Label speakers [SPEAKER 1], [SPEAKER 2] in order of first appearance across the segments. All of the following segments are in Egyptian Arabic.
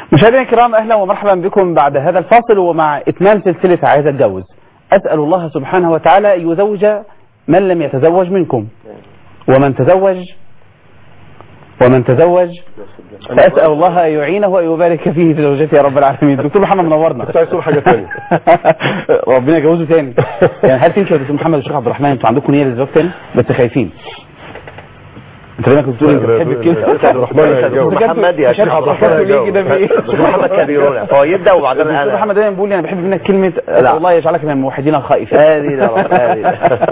[SPEAKER 1] مشاهدينا الكرام اهلا ومرحبا بكم بعد هذا الفاصل ومع اتمام سلسله عايز اتجوز. اسال الله سبحانه وتعالى ان يزوج من لم يتزوج منكم. ومن تزوج ومن تزوج فاسال الله ان يعينه وان يبارك فيه في زوجته يا رب العالمين. دكتور محمد منورنا.
[SPEAKER 2] كنت عايز تقول حاجه ثانيه
[SPEAKER 1] ربنا يجوزه تاني. يعني هل تمشي يا دكتور محمد والشيخ عبد الرحمن انتوا عندكم نيه للزواج تاني بس خايفين. انت دايما كنت بتقول انت بتحب الكلمه
[SPEAKER 2] عبد الرحمن هيتجوز.
[SPEAKER 3] محمد يا شيخ عبد الرحمن
[SPEAKER 1] ليه كده في ايه؟
[SPEAKER 3] محمد كبيرون فهو يبدا وبعدين
[SPEAKER 1] الدكتور
[SPEAKER 3] انا
[SPEAKER 1] محمد دايما بيقول لي انا بحب منك كلمه
[SPEAKER 3] لا.
[SPEAKER 1] الله يجعلك من الموحدين الخائفين
[SPEAKER 3] هذه لا هذه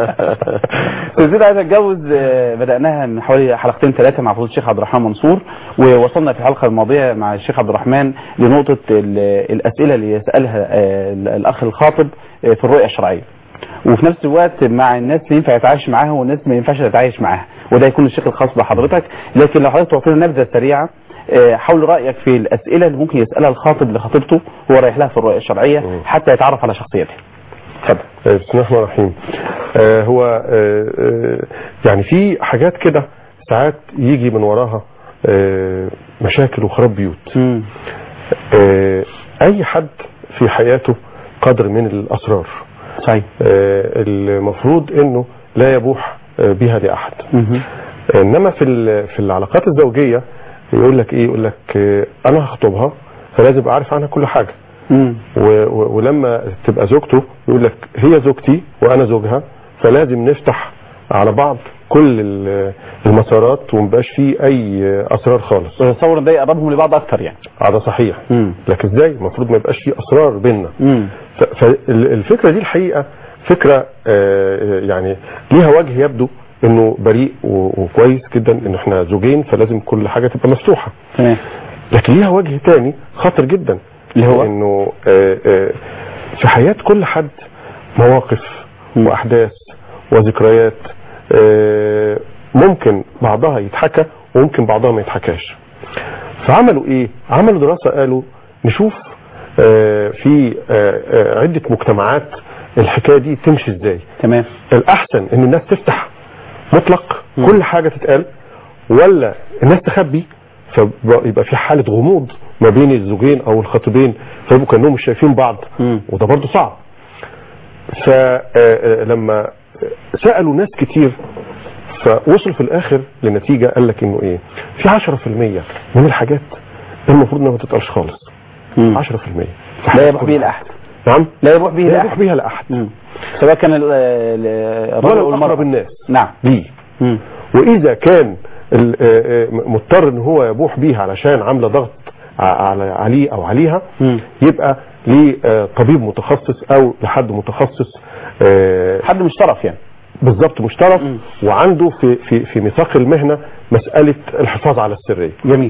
[SPEAKER 1] سلسله عايز اتجوز آه، بداناها من حوالي حلقتين ثلاثه مع فضيله الشيخ عبد الرحمن منصور ووصلنا في الحلقه الماضيه مع الشيخ عبد الرحمن لنقطه ال- الاسئله اللي يسالها آه، الاخ الخاطب آه، في الرؤيه الشرعيه وفي نفس الوقت مع الناس اللي ينفع يتعايش معاها والناس ما ينفعش يتعايش معاها وده يكون الشيخ الخاص بحضرتك لكن لو حضرتك تعطينا نبذه سريعه آه، حول رايك في الاسئله اللي ممكن يسالها الخاطب لخطيبته وهو رايح لها في الرؤيه الشرعيه حتى يتعرف على شخصيتها اتفضل
[SPEAKER 2] آه، بسم الله الرحمن الرحيم آه، هو آه، آه، يعني في حاجات كده ساعات يجي من وراها آه، مشاكل وخراب بيوت
[SPEAKER 1] مم.
[SPEAKER 2] آه، اي حد في حياته قدر من الاسرار
[SPEAKER 1] صحيح
[SPEAKER 2] آه، المفروض انه لا يبوح آه، بها لاحد
[SPEAKER 1] مهم.
[SPEAKER 2] انما في ال- في العلاقات الزوجيه يقول لك ايه يقول لك آه، انا هخطبها فلازم ابقى عارف عنها كل حاجه
[SPEAKER 1] مم.
[SPEAKER 2] و- و- ولما تبقى زوجته يقول لك هي زوجتي وانا زوجها فلازم نفتح على بعض كل ال- المسارات ومبقاش فيه اي اسرار خالص
[SPEAKER 1] وتصور ان ده يقربهم لبعض اكتر يعني
[SPEAKER 2] هذا صحيح
[SPEAKER 1] مم.
[SPEAKER 2] لكن ازاي المفروض ما يبقاش فيه اسرار بيننا
[SPEAKER 1] مم.
[SPEAKER 2] فالفكره دي الحقيقه فكره آه، يعني ليها وجه يبدو انه بريء و- وكويس جدا ان احنا زوجين فلازم كل حاجه تبقى مفتوحه
[SPEAKER 1] تمام
[SPEAKER 2] لكن ليها وجه تاني خطر جدا
[SPEAKER 1] اللي هو؟
[SPEAKER 2] انه آه، آه، في حياة كل حد مواقف
[SPEAKER 1] مم.
[SPEAKER 2] واحداث وذكريات آه، ممكن بعضها يتحكى وممكن بعضها ما يتحكاش فعملوا ايه عملوا دراسة قالوا نشوف آه، في آه، آه، عدة مجتمعات الحكاية دي تمشي ازاي
[SPEAKER 1] تمام
[SPEAKER 2] الاحسن ان الناس تفتح مطلق
[SPEAKER 1] مم.
[SPEAKER 2] كل حاجه تتقال ولا الناس تخبي فيبقى في حاله غموض ما بين الزوجين او الخطيبين فيبقوا كانهم مش شايفين بعض
[SPEAKER 1] مم.
[SPEAKER 2] وده برضه صعب فلما سالوا ناس كتير فوصلوا في الاخر لنتيجه قال لك انه ايه في 10% من الحاجات المفروض انها ما تتقالش خالص 10%
[SPEAKER 1] مم. لا يبوح به لاحد
[SPEAKER 2] نعم
[SPEAKER 1] لا يبوح به
[SPEAKER 2] لا يروح
[SPEAKER 1] لاحد
[SPEAKER 2] بيها لاحد
[SPEAKER 1] مم. سواء كان ال- ال- الرجل
[SPEAKER 2] ولا
[SPEAKER 1] او
[SPEAKER 2] اقرب
[SPEAKER 1] المراه
[SPEAKER 2] الناس
[SPEAKER 1] نعم
[SPEAKER 2] ليه
[SPEAKER 1] مم.
[SPEAKER 2] واذا كان ال- آه، آه، مضطر ان هو يبوح بيها علشان عامله ضغط ع- على عليه او عليها
[SPEAKER 1] مم.
[SPEAKER 2] يبقى لطبيب متخصص او لحد متخصص آه،
[SPEAKER 1] حد مش طرف يعني
[SPEAKER 2] بالظبط مشترك
[SPEAKER 1] مم.
[SPEAKER 2] وعنده في في في ميثاق المهنه مساله الحفاظ على السريه
[SPEAKER 1] جميل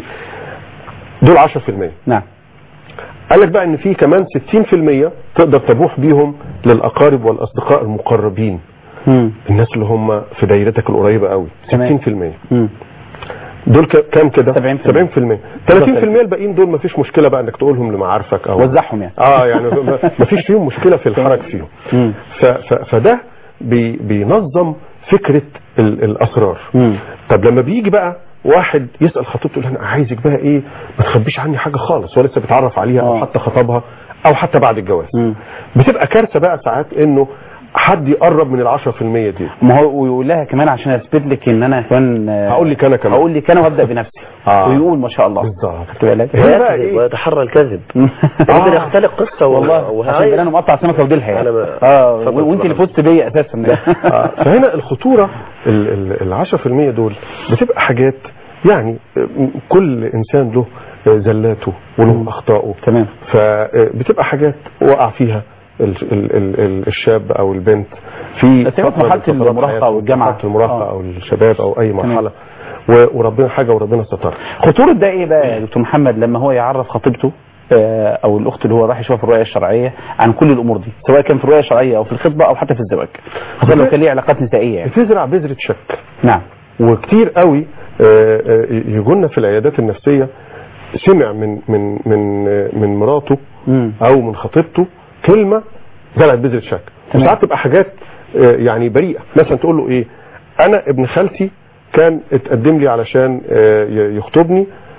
[SPEAKER 2] دول 10%
[SPEAKER 1] نعم
[SPEAKER 2] قال لك بقى ان في كمان 60% تقدر تبوح بيهم للاقارب والاصدقاء المقربين
[SPEAKER 1] مم.
[SPEAKER 2] الناس اللي هم في دايرتك القريبه قوي
[SPEAKER 1] تمام.
[SPEAKER 2] 60%
[SPEAKER 1] مم.
[SPEAKER 2] دول ك- كام كده
[SPEAKER 1] 70%.
[SPEAKER 2] 70% 30% الباقيين دول مفيش مشكله بقى انك تقولهم لمعارفك او
[SPEAKER 1] وزعهم يعني
[SPEAKER 2] اه يعني ما- مفيش فيهم مشكله في الحرج فيهم
[SPEAKER 1] مم.
[SPEAKER 2] ف ف فده بي بينظم فكره ال الاسرار
[SPEAKER 1] مم.
[SPEAKER 2] طب لما بيجي بقى واحد يسال خطيبته يقول انا عايزك بقى ايه ما تخبيش عني حاجه خالص هو لسه بيتعرف عليها او
[SPEAKER 1] آه.
[SPEAKER 2] حتى خطبها او حتى بعد الجواز
[SPEAKER 1] مم.
[SPEAKER 2] بتبقى كارثه بقى ساعات انه حد يقرب من ال 10% دي
[SPEAKER 1] ما هو ويقول لها كمان عشان اثبت لك ان انا كمان آه،
[SPEAKER 2] هقول لك انا كمان
[SPEAKER 1] هقول لك انا وابدا بنفسي
[SPEAKER 2] آه.
[SPEAKER 1] ويقول ما شاء الله
[SPEAKER 2] بالظبط
[SPEAKER 1] خدت بالك
[SPEAKER 2] هنا بقى
[SPEAKER 3] ويكذب
[SPEAKER 2] ايه
[SPEAKER 3] ويتحرى الكذب
[SPEAKER 1] آه.
[SPEAKER 3] ممكن يختلق قصه
[SPEAKER 1] والله عشان كده انا مقطع سمكه وديلها يعني
[SPEAKER 3] أنا ب-
[SPEAKER 1] اه
[SPEAKER 3] اتفضل،
[SPEAKER 1] وانت اللي
[SPEAKER 3] اتفضل.
[SPEAKER 1] فزت بيا اساسا
[SPEAKER 2] آه، فهنا الخطورة ال ال- ال 10% دول بتبقى حاجات يعني م- كل انسان له زلاته وله اخطائه
[SPEAKER 1] تمام.
[SPEAKER 2] فبتبقى حاجات وقع فيها ال ال ال ال الشاب او البنت في
[SPEAKER 1] بس هي
[SPEAKER 2] فترة
[SPEAKER 1] مرحلة
[SPEAKER 2] من فترات
[SPEAKER 1] المراهقة
[SPEAKER 2] حياته،
[SPEAKER 1] والجامعة.
[SPEAKER 2] مرحلة المراهقة
[SPEAKER 1] آه.
[SPEAKER 2] او الشباب او اي
[SPEAKER 1] تمام.
[SPEAKER 2] مرحلة و- وربنا حاجة وربنا ستر
[SPEAKER 1] خطورة ده ايه بقى يا دكتور محمد لما هو يعرف خطيبته آه، او الاخت اللي هو راح يشوفها في الرؤيه الشرعيه عن كل الامور دي سواء كان في الرؤيه الشرعيه او في الخطبه او حتى في الزواج خاصه لو كان ليه علاقات نسائيه يعني
[SPEAKER 2] بتزرع بذرة شك
[SPEAKER 1] نعم
[SPEAKER 2] وكتير قوي آه، آه، يجونا في العيادات النفسية سمع من من من آه، من مراته
[SPEAKER 1] مم.
[SPEAKER 2] او من خطيبته كلمة زرعت بذرة شك
[SPEAKER 1] تمام.
[SPEAKER 2] وساعات تبقى حاجات آه، يعني بريئة مثلا تقول له ايه انا ابن خالتي كان اتقدم لي علشان آه، ي- يخطبني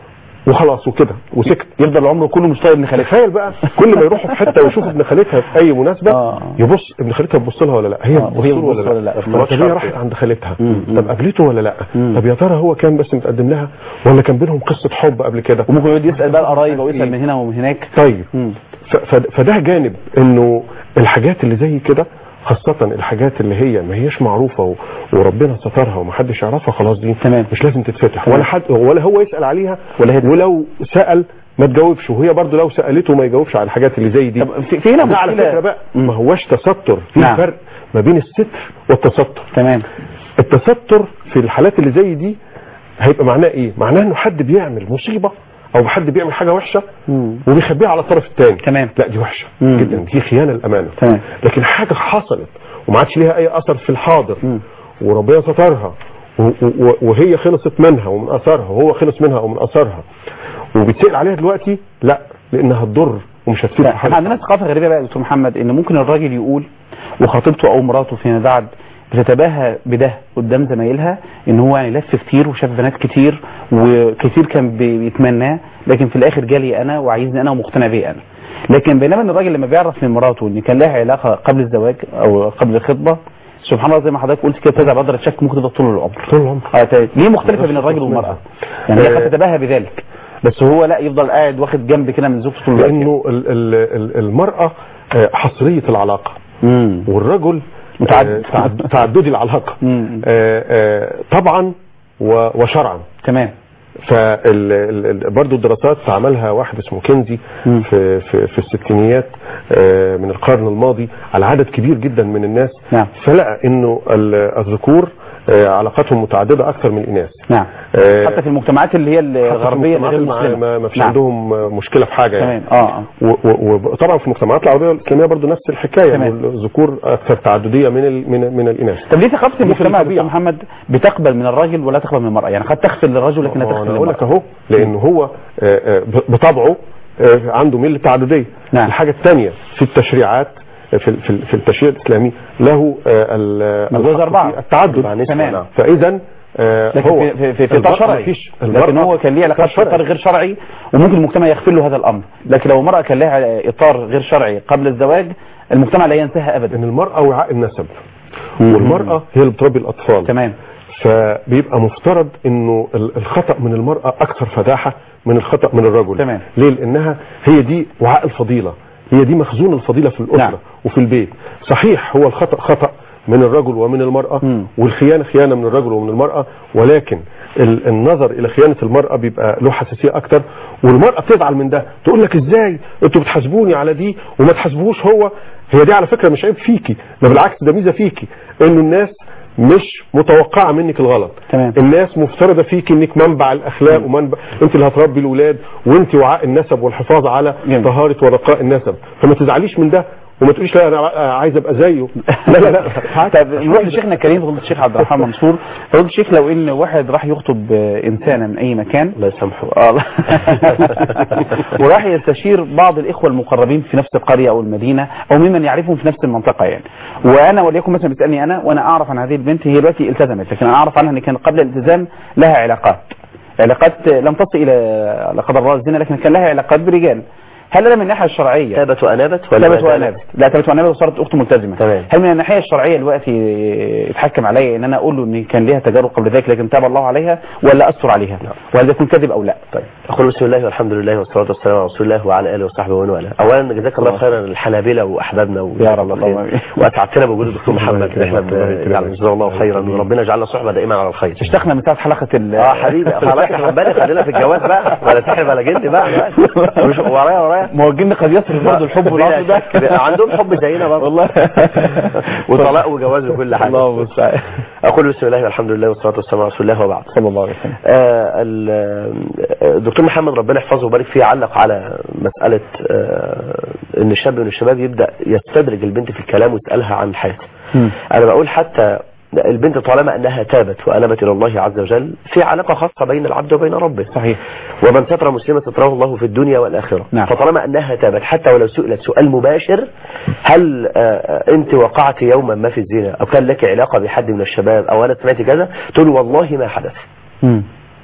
[SPEAKER 2] وخلاص وكده وسكت
[SPEAKER 1] يفضل عمره كله مش طايق ابن خالتها
[SPEAKER 2] تخيل بقى كل ما يروحوا في حته ويشوف ابن خالتها في اي مناسبه
[SPEAKER 1] آه.
[SPEAKER 2] يبص ابن خالتها تبص لها ولا لا هي
[SPEAKER 1] آه،
[SPEAKER 2] بتبص
[SPEAKER 1] وهي
[SPEAKER 2] له ولا
[SPEAKER 1] بتبص ولا لا.
[SPEAKER 2] لا
[SPEAKER 1] اختلاط
[SPEAKER 2] طب هي
[SPEAKER 1] شرطي.
[SPEAKER 2] راحت عند خالتها
[SPEAKER 1] مم.
[SPEAKER 2] طب قابلته ولا لا
[SPEAKER 1] مم.
[SPEAKER 2] طب يا ترى هو كان بس متقدم لها ولا كان بينهم قصه حب قبل كده
[SPEAKER 1] وممكن يقعد يسال بقى القرايب او يسال من هنا ومن هناك
[SPEAKER 2] طيب
[SPEAKER 1] مم.
[SPEAKER 2] ف- ف- فده جانب انه الحاجات اللي زي كده خاصة الحاجات اللي هي ما هيش معروفة و- وربنا سترها ومحدش يعرفها خلاص دي
[SPEAKER 1] تمام.
[SPEAKER 2] مش لازم تتفتح
[SPEAKER 1] تمام.
[SPEAKER 2] ولا حد ولا هو يسأل عليها
[SPEAKER 1] ولا هي
[SPEAKER 2] ولو سأل ما تجاوبش وهي برضو لو سألته ما يجاوبش على الحاجات اللي زي دي
[SPEAKER 1] طب في, في هنا
[SPEAKER 2] ده على
[SPEAKER 1] مشكله
[SPEAKER 2] فكرة بقى
[SPEAKER 1] مم.
[SPEAKER 2] ما هوش تستر في
[SPEAKER 1] نعم.
[SPEAKER 2] فرق ما بين الستر والتستر
[SPEAKER 1] تمام
[SPEAKER 2] التستر في الحالات اللي زي دي هيبقى معناه ايه معناه انه حد بيعمل مصيبة او حد بيعمل حاجة وحشة
[SPEAKER 1] مم.
[SPEAKER 2] وبيخبيها على الطرف الثاني
[SPEAKER 1] تمام.
[SPEAKER 2] لا دي وحشه
[SPEAKER 1] مم.
[SPEAKER 2] جدا دي خيانه الامانه
[SPEAKER 1] تمام.
[SPEAKER 2] لكن حاجه حصلت وما عادش ليها اي اثر في الحاضر
[SPEAKER 1] مم.
[SPEAKER 2] وربنا سترها و- و- وهي خلصت منها ومن اثرها وهو خلص منها ومن اثرها وبيتسال عليها دلوقتي لا لانها تضر ومش هتفيد
[SPEAKER 1] لا،
[SPEAKER 2] في
[SPEAKER 1] احنا
[SPEAKER 2] حاجه
[SPEAKER 1] عندنا ثقافه غريبه بقى يا دكتور محمد ان ممكن الراجل يقول وخطيبته او مراته فيما بعد بتتباهى بده قدام زمايلها ان هو يعني لف كتير وشاف بنات كتير وكتير كان بي- بيتمناه لكن في الاخر جالي انا وعايزني انا ومقتنع بيه انا لكن بينما ان الراجل لما بيعرف من مراته ان كان لها علاقه قبل الزواج او قبل الخطبه سبحان الله زي ما حضرتك قلت كده تزع بدر شك ممكن تفضل طول العمر
[SPEAKER 2] طول العمر
[SPEAKER 1] آه، طيب. ليه مختلفه بين الراجل والمراه يعني هي
[SPEAKER 2] آه.
[SPEAKER 1] قد تتباهى بذلك بس هو لا يفضل قاعد واخد جنب كده من زوجته طول الوقت
[SPEAKER 2] لانه ال- ال- ال- المراه آه، حصريه العلاقه
[SPEAKER 1] امم
[SPEAKER 2] والرجل
[SPEAKER 1] متعدد.
[SPEAKER 2] آه، تعد- تعددي العلاقه
[SPEAKER 1] مم.
[SPEAKER 2] آه، آه، طبعا و- وشرعا
[SPEAKER 1] تمام
[SPEAKER 2] فبرضه الدراسات عملها واحد اسمه كنزي
[SPEAKER 1] مم.
[SPEAKER 2] في في, في الستينيات آه، من القرن الماضي على عدد كبير جدا من الناس
[SPEAKER 1] نعم.
[SPEAKER 2] فلقى انه ال- الذكور آه، علاقاتهم متعدده اكثر من الاناث
[SPEAKER 1] نعم
[SPEAKER 2] آه،
[SPEAKER 1] حتى في المجتمعات اللي هي
[SPEAKER 2] حتى في
[SPEAKER 1] الغربيه اللي
[SPEAKER 2] المجتمعات
[SPEAKER 1] غير
[SPEAKER 2] اللي ما-
[SPEAKER 1] المسلمه
[SPEAKER 2] ما ما فيش
[SPEAKER 1] نعم.
[SPEAKER 2] عندهم آه، مشكله في حاجه يعني
[SPEAKER 1] تمام اه آه.
[SPEAKER 2] و- و- وطبعا في المجتمعات العربيه والاسلاميه برضه نفس الحكايه
[SPEAKER 1] تمام.
[SPEAKER 2] إنه الذكور اكثر تعدديه من ال- من من الاناث
[SPEAKER 1] طب ليه ثقافه المجتمع يا
[SPEAKER 2] الطبيعة.
[SPEAKER 1] دكتور محمد بتقبل من الراجل ولا تقبل من المراه يعني قد تغفل للرجل لكن لا
[SPEAKER 2] ما هو
[SPEAKER 1] تغفل
[SPEAKER 2] انا اقول لك
[SPEAKER 1] للمراه
[SPEAKER 2] اهو لان هو آه، آه، ب- بطبعه آه، عنده ميل للتعدديه
[SPEAKER 1] نعم.
[SPEAKER 2] الحاجه الثانيه في التشريعات آه، في ال- في ال- في التشريع الاسلامي له آه، ال-
[SPEAKER 1] مجوز
[SPEAKER 2] الحق
[SPEAKER 1] أربعة.
[SPEAKER 2] في التعدد
[SPEAKER 3] مع نسبة،
[SPEAKER 1] تمام.
[SPEAKER 3] نعم.
[SPEAKER 2] فاذا آه،
[SPEAKER 1] لكن
[SPEAKER 2] هو
[SPEAKER 1] في في في, في اطار
[SPEAKER 2] المرأة
[SPEAKER 1] شرعي
[SPEAKER 2] مفيش-
[SPEAKER 1] لكن
[SPEAKER 2] المرأة
[SPEAKER 1] هو كان ليه علاقات في
[SPEAKER 2] شرعي.
[SPEAKER 1] اطار غير شرعي وممكن المجتمع يغفر له هذا الامر لكن لو المراه كان لها اطار غير شرعي قبل الزواج المجتمع لا ينساها ابدا
[SPEAKER 2] ان المراه وعاء النسب
[SPEAKER 1] مم.
[SPEAKER 2] والمراه هي اللي بتربي الاطفال
[SPEAKER 1] تمام
[SPEAKER 2] فبيبقى مفترض انه ال- الخطا من المراه اكثر فداحه من الخطا من الرجل
[SPEAKER 1] تمام.
[SPEAKER 2] ليه لانها هي دي وعاء الفضيله هي دي مخزون الفضيله في الاسره
[SPEAKER 1] نعم.
[SPEAKER 2] وفي البيت صحيح هو الخطا خطا من الرجل ومن المراه
[SPEAKER 1] مم.
[SPEAKER 2] والخيانه خيانه من الرجل ومن المراه ولكن ال- النظر الى خيانه المراه بيبقى له حساسيه اكتر والمراه بتزعل من ده تقول لك ازاي انتوا بتحاسبوني على دي وما تحاسبوش هو هي دي على فكره مش عيب فيكي ده بالعكس ده ميزه فيكي انه الناس مش متوقعه منك الغلط
[SPEAKER 1] تمام.
[SPEAKER 2] الناس مفترضه فيك انك منبع الاخلاق ومنبع انت اللي هتربي الاولاد وانت وعاء النسب والحفاظ على
[SPEAKER 1] جميل.
[SPEAKER 2] طهاره ورقاء النسب فما تزعليش من ده وما تقوليش لا انا عايز ابقى زيه لا لا لا
[SPEAKER 1] طب نروح لشيخنا الكريم فضيله الشيخ عبد الرحمن منصور فضيله الشيخ لو ان واحد راح يخطب آه، انسانه من اي مكان
[SPEAKER 3] الله يسامحه
[SPEAKER 1] آه، الله. وراح يستشير بعض الاخوه المقربين في نفس القريه او المدينه او ممن يعرفهم في نفس المنطقه يعني وانا وليكن مثلا بتسالني انا وانا اعرف عن هذه البنت هي دلوقتي التزمت لكن انا اعرف عنها ان كان قبل الالتزام لها علاقات علاقات لم تصل الى لا قدر الله الزنا لكن كان لها علاقات برجال هل انا من الناحيه الشرعيه
[SPEAKER 3] تابت وانابت ولا
[SPEAKER 1] تابت
[SPEAKER 3] ما زالت؟
[SPEAKER 1] وانابت لا تابت وانابت وصارت اخت ملتزمه
[SPEAKER 3] تمام.
[SPEAKER 1] هل من الناحيه الشرعيه دلوقتي يتحكم عليا ان انا اقول له ان كان ليها تجارب قبل ذلك لكن تاب الله عليها ولا استر عليها وهل ده يكون كذب او لا
[SPEAKER 3] طيب اقول بسم الله والحمد لله والصلاه والسلام على رسول الله وعلى اله وصحبه ومن والاه اولا جزاك الله خيرا الحنابله واحبابنا
[SPEAKER 1] يا رب اللهم آمين.
[SPEAKER 3] واسعدتنا بوجود الدكتور محمد
[SPEAKER 2] يكرمك،
[SPEAKER 3] احنا
[SPEAKER 2] الله يكرمك.
[SPEAKER 3] يعني جزاه الله خيرا وربنا يجعلنا صحبه دائما على الخير
[SPEAKER 1] اشتقنا من ساعه حلقه ال
[SPEAKER 3] اه حبيبي خلاص يا حباني خلينا في الجواز بقى ولا تحرم على جلدي بقى مش ورايا ورايا
[SPEAKER 1] ما هو الجن قد يصرف برضه الحب والعطف ده
[SPEAKER 3] عندهم حب زينا برضه
[SPEAKER 1] والله
[SPEAKER 3] وطلاق وجواز وكل حاجه
[SPEAKER 1] الله المستعان
[SPEAKER 3] اقول بسم الله والحمد لله والصلاه والسلام على رسول الله وبعد
[SPEAKER 1] صلى الله عليه وسلم
[SPEAKER 3] آه، ال- آه، الدكتور محمد ربنا يحفظه ويبارك فيه علق على مسألة آه، ان الشاب من الشباب يبدأ يستدرج البنت في الكلام ويسألها عن حياتها
[SPEAKER 1] مم.
[SPEAKER 3] انا بقول حتى البنت طالما انها تابت وانبت الى الله عز وجل في علاقة خاصة بين العبد وبين ربه
[SPEAKER 1] صحيح
[SPEAKER 3] ومن ستر مسلمة ستره الله في الدنيا والآخرة
[SPEAKER 1] نعم.
[SPEAKER 3] فطالما أنها تابت حتى ولو سئلت سؤال مباشر هل آه، آه، أنت وقعت يوما ما في الزنا أو كان لك علاقة بحد من الشباب أو أنا سمعت كذا تقول والله ما حدث
[SPEAKER 1] مم.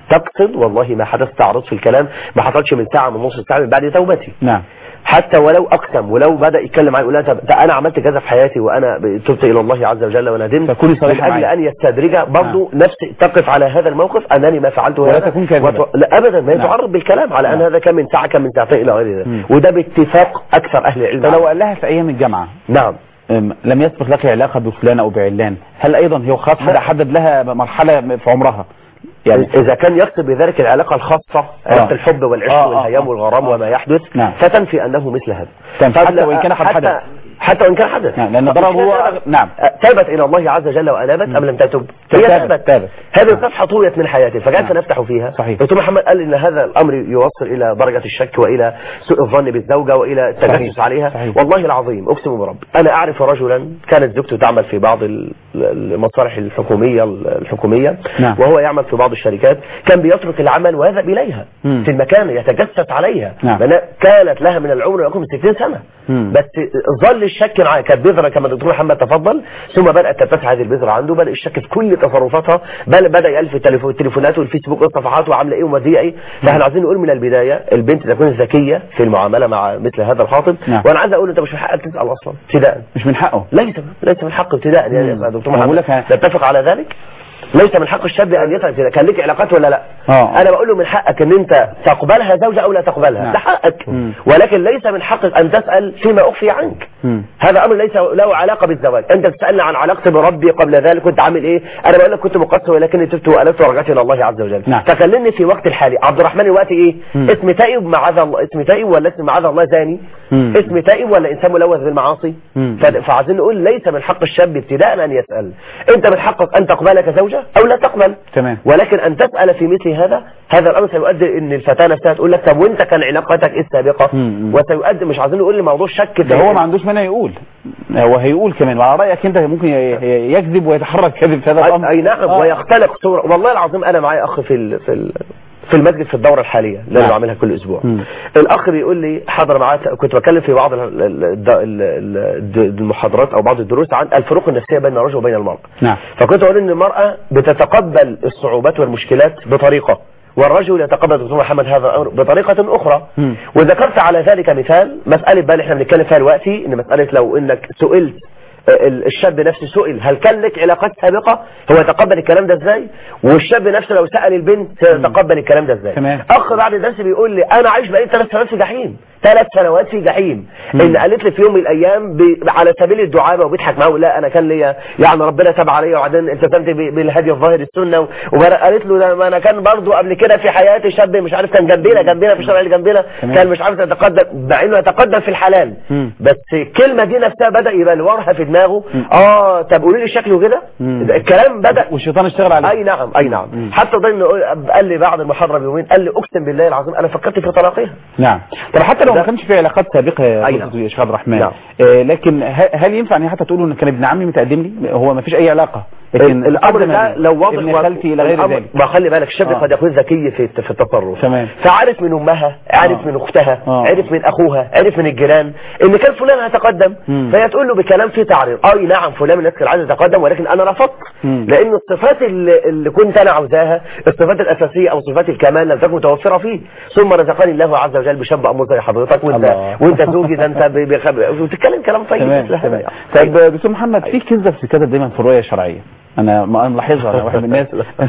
[SPEAKER 3] تقصد والله ما حدث تعرض في الكلام ما حصلش من ساعة من نص ساعة من بعد توبتي
[SPEAKER 1] نعم
[SPEAKER 3] حتى ولو اقسم ولو بدا يتكلم معايا يقول لها طب ده انا عملت كذا في حياتي وانا تبت الى الله عز وجل وندمت
[SPEAKER 1] فكوني صريحة
[SPEAKER 3] من اجل
[SPEAKER 1] معايا.
[SPEAKER 3] ان يستدرج برضه نفس تقف على هذا الموقف انني ما فعلته
[SPEAKER 1] ولا
[SPEAKER 3] هذا
[SPEAKER 1] تكون كاذبة.
[SPEAKER 3] وت- لا ابدا ما
[SPEAKER 1] نعم.
[SPEAKER 3] يتعرض بالكلام على ان
[SPEAKER 1] نعم.
[SPEAKER 3] هذا كان من ساعه كان من ساعتين الى غير
[SPEAKER 1] مم.
[SPEAKER 3] ذلك وده باتفاق اكثر اهل العلم
[SPEAKER 1] فلو
[SPEAKER 3] عليه.
[SPEAKER 1] قال لها في ايام الجامعه
[SPEAKER 3] نعم
[SPEAKER 1] أم، لم يسبق لك علاقه بفلان او بعلان هل ايضا هو خلاص حد حدد لها مرحله في عمرها يعني
[SPEAKER 3] اذا كان يقصد بذلك العلاقه الخاصه علاقه الحب والعشق
[SPEAKER 1] آه، آه،
[SPEAKER 3] والهيام
[SPEAKER 1] آه.
[SPEAKER 3] والغرام
[SPEAKER 1] آه.
[SPEAKER 3] وما يحدث
[SPEAKER 1] نعم.
[SPEAKER 3] فتنفي انه مثل هذا
[SPEAKER 1] تنفي حتى
[SPEAKER 3] قبل-
[SPEAKER 1] وإن كان قد
[SPEAKER 3] حتى
[SPEAKER 1] حدث.
[SPEAKER 3] حتى وان كان حدث
[SPEAKER 1] نعم، لأن ضرر هو- نعم.
[SPEAKER 3] تابت الى الله عز وجل وانابت ام لم تتب هي
[SPEAKER 1] تابت،
[SPEAKER 3] تابت
[SPEAKER 1] تابت.
[SPEAKER 3] هذه
[SPEAKER 1] نعم.
[SPEAKER 3] الصفحه طويت من حياتي فكيف
[SPEAKER 1] نعم.
[SPEAKER 3] نفتح فيها
[SPEAKER 1] صحيح.
[SPEAKER 3] دكتور محمد قال ان هذا الامر يوصل الى درجه الشك والى سوء الظن بالزوجه والى التجسس
[SPEAKER 1] صحيح.
[SPEAKER 3] عليها
[SPEAKER 1] صحيح.
[SPEAKER 3] والله العظيم اقسم برب انا اعرف رجلا كانت زوجته تعمل في بعض ال- المصالح الحكوميه الحكوميه
[SPEAKER 1] نعم.
[SPEAKER 3] وهو يعمل في بعض الشركات كان بيترك العمل ويذهب اليها
[SPEAKER 1] مم.
[SPEAKER 3] في المكان يتجسس عليها
[SPEAKER 1] نعم.
[SPEAKER 3] لأن كانت لها من العمر يقوم من 60 سنه
[SPEAKER 1] مم.
[SPEAKER 3] بس ظل الشك معاه كانت بذره كما الدكتور محمد تفضل ثم بدات تتسع هذه البذره عنده بدا الشك في كل تصرفاتها بل بدا يالف التليفون التليفونات والفيسبوك والصفحات وعامله ايه وموديه ايه فاحنا عايزين نقول من البدايه البنت تكون ذكيه في المعامله مع مثل هذا الخاطب
[SPEAKER 1] نعم.
[SPEAKER 3] وانا عايز اقول انت مش من حقك تسال اصلا ابتداء
[SPEAKER 1] مش من حقه
[SPEAKER 3] ليس ليس من حق ابتداء يعني
[SPEAKER 1] مم.
[SPEAKER 3] يا دكتور
[SPEAKER 1] أنا بقول
[SPEAKER 3] محمد
[SPEAKER 1] لك ه-
[SPEAKER 3] نتفق على ذلك ليس من حق الشاب ان يسال ابتداء كان لك علاقات ولا لا
[SPEAKER 1] آه.
[SPEAKER 3] انا بقول له من حقك ان انت تقبلها زوجه او لا تقبلها
[SPEAKER 1] نعم.
[SPEAKER 3] ده حقك
[SPEAKER 1] مم.
[SPEAKER 3] ولكن ليس من حقك ان تسال فيما اخفي عنك
[SPEAKER 1] مم.
[SPEAKER 3] هذا امر ليس له علاقه بالزواج انت تسالني عن علاقتي بربي قبل ذلك كنت عامل ايه انا بقول لك كنت مقصر ولكني تبت والفت ورجعت الى الله عز وجل
[SPEAKER 1] نعم.
[SPEAKER 3] فكلمني في وقت الحالي عبد الرحمن دلوقتي ايه
[SPEAKER 1] مم.
[SPEAKER 3] اسم تائب معاذ الله اسم تائب ولا اسم معاذ الله زاني
[SPEAKER 1] مم.
[SPEAKER 3] اسم تائب ولا انسان ملوث بالمعاصي
[SPEAKER 1] مم.
[SPEAKER 3] ف- فعايزين نقول ليس من حق الشاب ابتداء ان يسال انت من حقك ان تقبلك زوجه او لا تقبل
[SPEAKER 1] تمام
[SPEAKER 3] ولكن ان تسال في مثل هذا هذا الامر سيؤدي ان الفتاه نفسها تقول لك طب وانت كان علاقتك ايه السابقه
[SPEAKER 1] مم.
[SPEAKER 3] وسيؤدي مش عايزين نقول لموضوع شك
[SPEAKER 1] ده هو ما عندوش مانع يقول هو هيقول كمان وعلى رايك انت ممكن ي- ي- يكذب ويتحرك كذب في هذا الامر
[SPEAKER 3] اي نعم
[SPEAKER 1] آه.
[SPEAKER 3] ويختلق صورة والله العظيم انا معايا اخ في ال... في ال... في المسجد في الدورة الحالية اللي
[SPEAKER 1] نعم.
[SPEAKER 3] انا بعملها كل اسبوع
[SPEAKER 1] مم.
[SPEAKER 3] الاخ بيقول لي حضر معاه كنت بتكلم في بعض ال- ال- ال- ال- ال- المحاضرات او بعض الدروس عن الفروق النفسية بين الرجل وبين المرأة
[SPEAKER 1] نعم
[SPEAKER 3] فكنت اقول ان المرأة بتتقبل الصعوبات والمشكلات بطريقة والرجل يتقبل دكتور محمد هذا الامر بطريقة اخرى
[SPEAKER 1] مم.
[SPEAKER 3] وذكرت على ذلك مثال مسألة بقى اللي احنا بنتكلم فيها دلوقتي ان مسألة لو انك سئلت ال- الشاب نفسه سئل هل كان لك علاقات سابقة هو يتقبل الكلام ده ازاي والشاب نفسه لو سأل البنت سيتقبل الكلام ده ازاي
[SPEAKER 1] تمام.
[SPEAKER 3] اخ بعد الدرس بيقول لي انا عايش بقالي ثلاث سنوات في جحيم ثلاث سنوات في جحيم ان قالت لي في يوم من الايام ب... على سبيل الدعابه وبيضحك معاه لا انا كان ليا يعني ربنا تاب عليا وبعدين التزمت ب... بالهدي الظاهر السنه و... وقالت له ده ما انا كان برضو قبل كده في حياتي شاب مش عارف كان جنبنا جنبنا في الشارع اللي جنبنا
[SPEAKER 1] تمام.
[SPEAKER 3] كان مش عارف يتقدم مع انه يتقدم في الحلال
[SPEAKER 1] مم.
[SPEAKER 3] بس الكلمه دي نفسها بدا يبلورها في دماغه اه طب قولي لي شكله كده
[SPEAKER 1] مم.
[SPEAKER 3] الكلام بدا
[SPEAKER 1] والشيطان اشتغل عليه
[SPEAKER 3] اي نعم اي نعم
[SPEAKER 1] مم.
[SPEAKER 3] حتى ضمن قال لي بعد المحاضره بيومين قال لي اقسم بالله العظيم انا فكرت في طلاقها
[SPEAKER 1] نعم طب حتى لو
[SPEAKER 3] ده-
[SPEAKER 1] ما كانش في علاقات سابقه يا
[SPEAKER 3] أي
[SPEAKER 1] دكتور
[SPEAKER 3] نعم.
[SPEAKER 1] شيخ عبد الرحمن
[SPEAKER 3] نعم.
[SPEAKER 1] آه لكن ه- هل ينفع ان حتى تقولوا ان كان ابن عمي متقدم لي هو ما فيش اي علاقه لكن
[SPEAKER 3] الامر
[SPEAKER 1] تقدم
[SPEAKER 3] ده
[SPEAKER 1] لي.
[SPEAKER 3] لو واضح
[SPEAKER 1] ابن
[SPEAKER 3] و-
[SPEAKER 1] خالتي الى غير
[SPEAKER 3] الأمر-
[SPEAKER 1] ذلك
[SPEAKER 3] ما خلي بالك الشاب
[SPEAKER 1] آه.
[SPEAKER 3] قد يكون ذكي في في التصرف
[SPEAKER 1] تمام.
[SPEAKER 3] فعرف من امها عرف
[SPEAKER 1] آه.
[SPEAKER 3] من اختها
[SPEAKER 1] آه.
[SPEAKER 3] عرف من اخوها عرف من الجيران ان كان فلان هيتقدم
[SPEAKER 1] مم.
[SPEAKER 3] فهي تقول له بكلام فيه تعريض اي نعم فلان من الناس كان عايز يتقدم ولكن انا رفضت
[SPEAKER 1] مم.
[SPEAKER 3] لان الصفات اللي, اللي كنت انا عاوزاها الصفات الاساسيه او صفات الكمال لم تكن متوفره فيه ثم رزقني الله عز وجل بشاب امور زي حضرتك وانت
[SPEAKER 1] الله.
[SPEAKER 3] وانت زوجي ده انت ب- بخ- بتتكلم كلام طيب
[SPEAKER 1] تمام
[SPEAKER 3] مثل هذا
[SPEAKER 1] تمام
[SPEAKER 3] يعني.
[SPEAKER 1] طيب دكتور محمد في كذبه بتتكتب دايما في الرؤيه الشرعيه انا ما انا ملاحظها انا واحد من الناس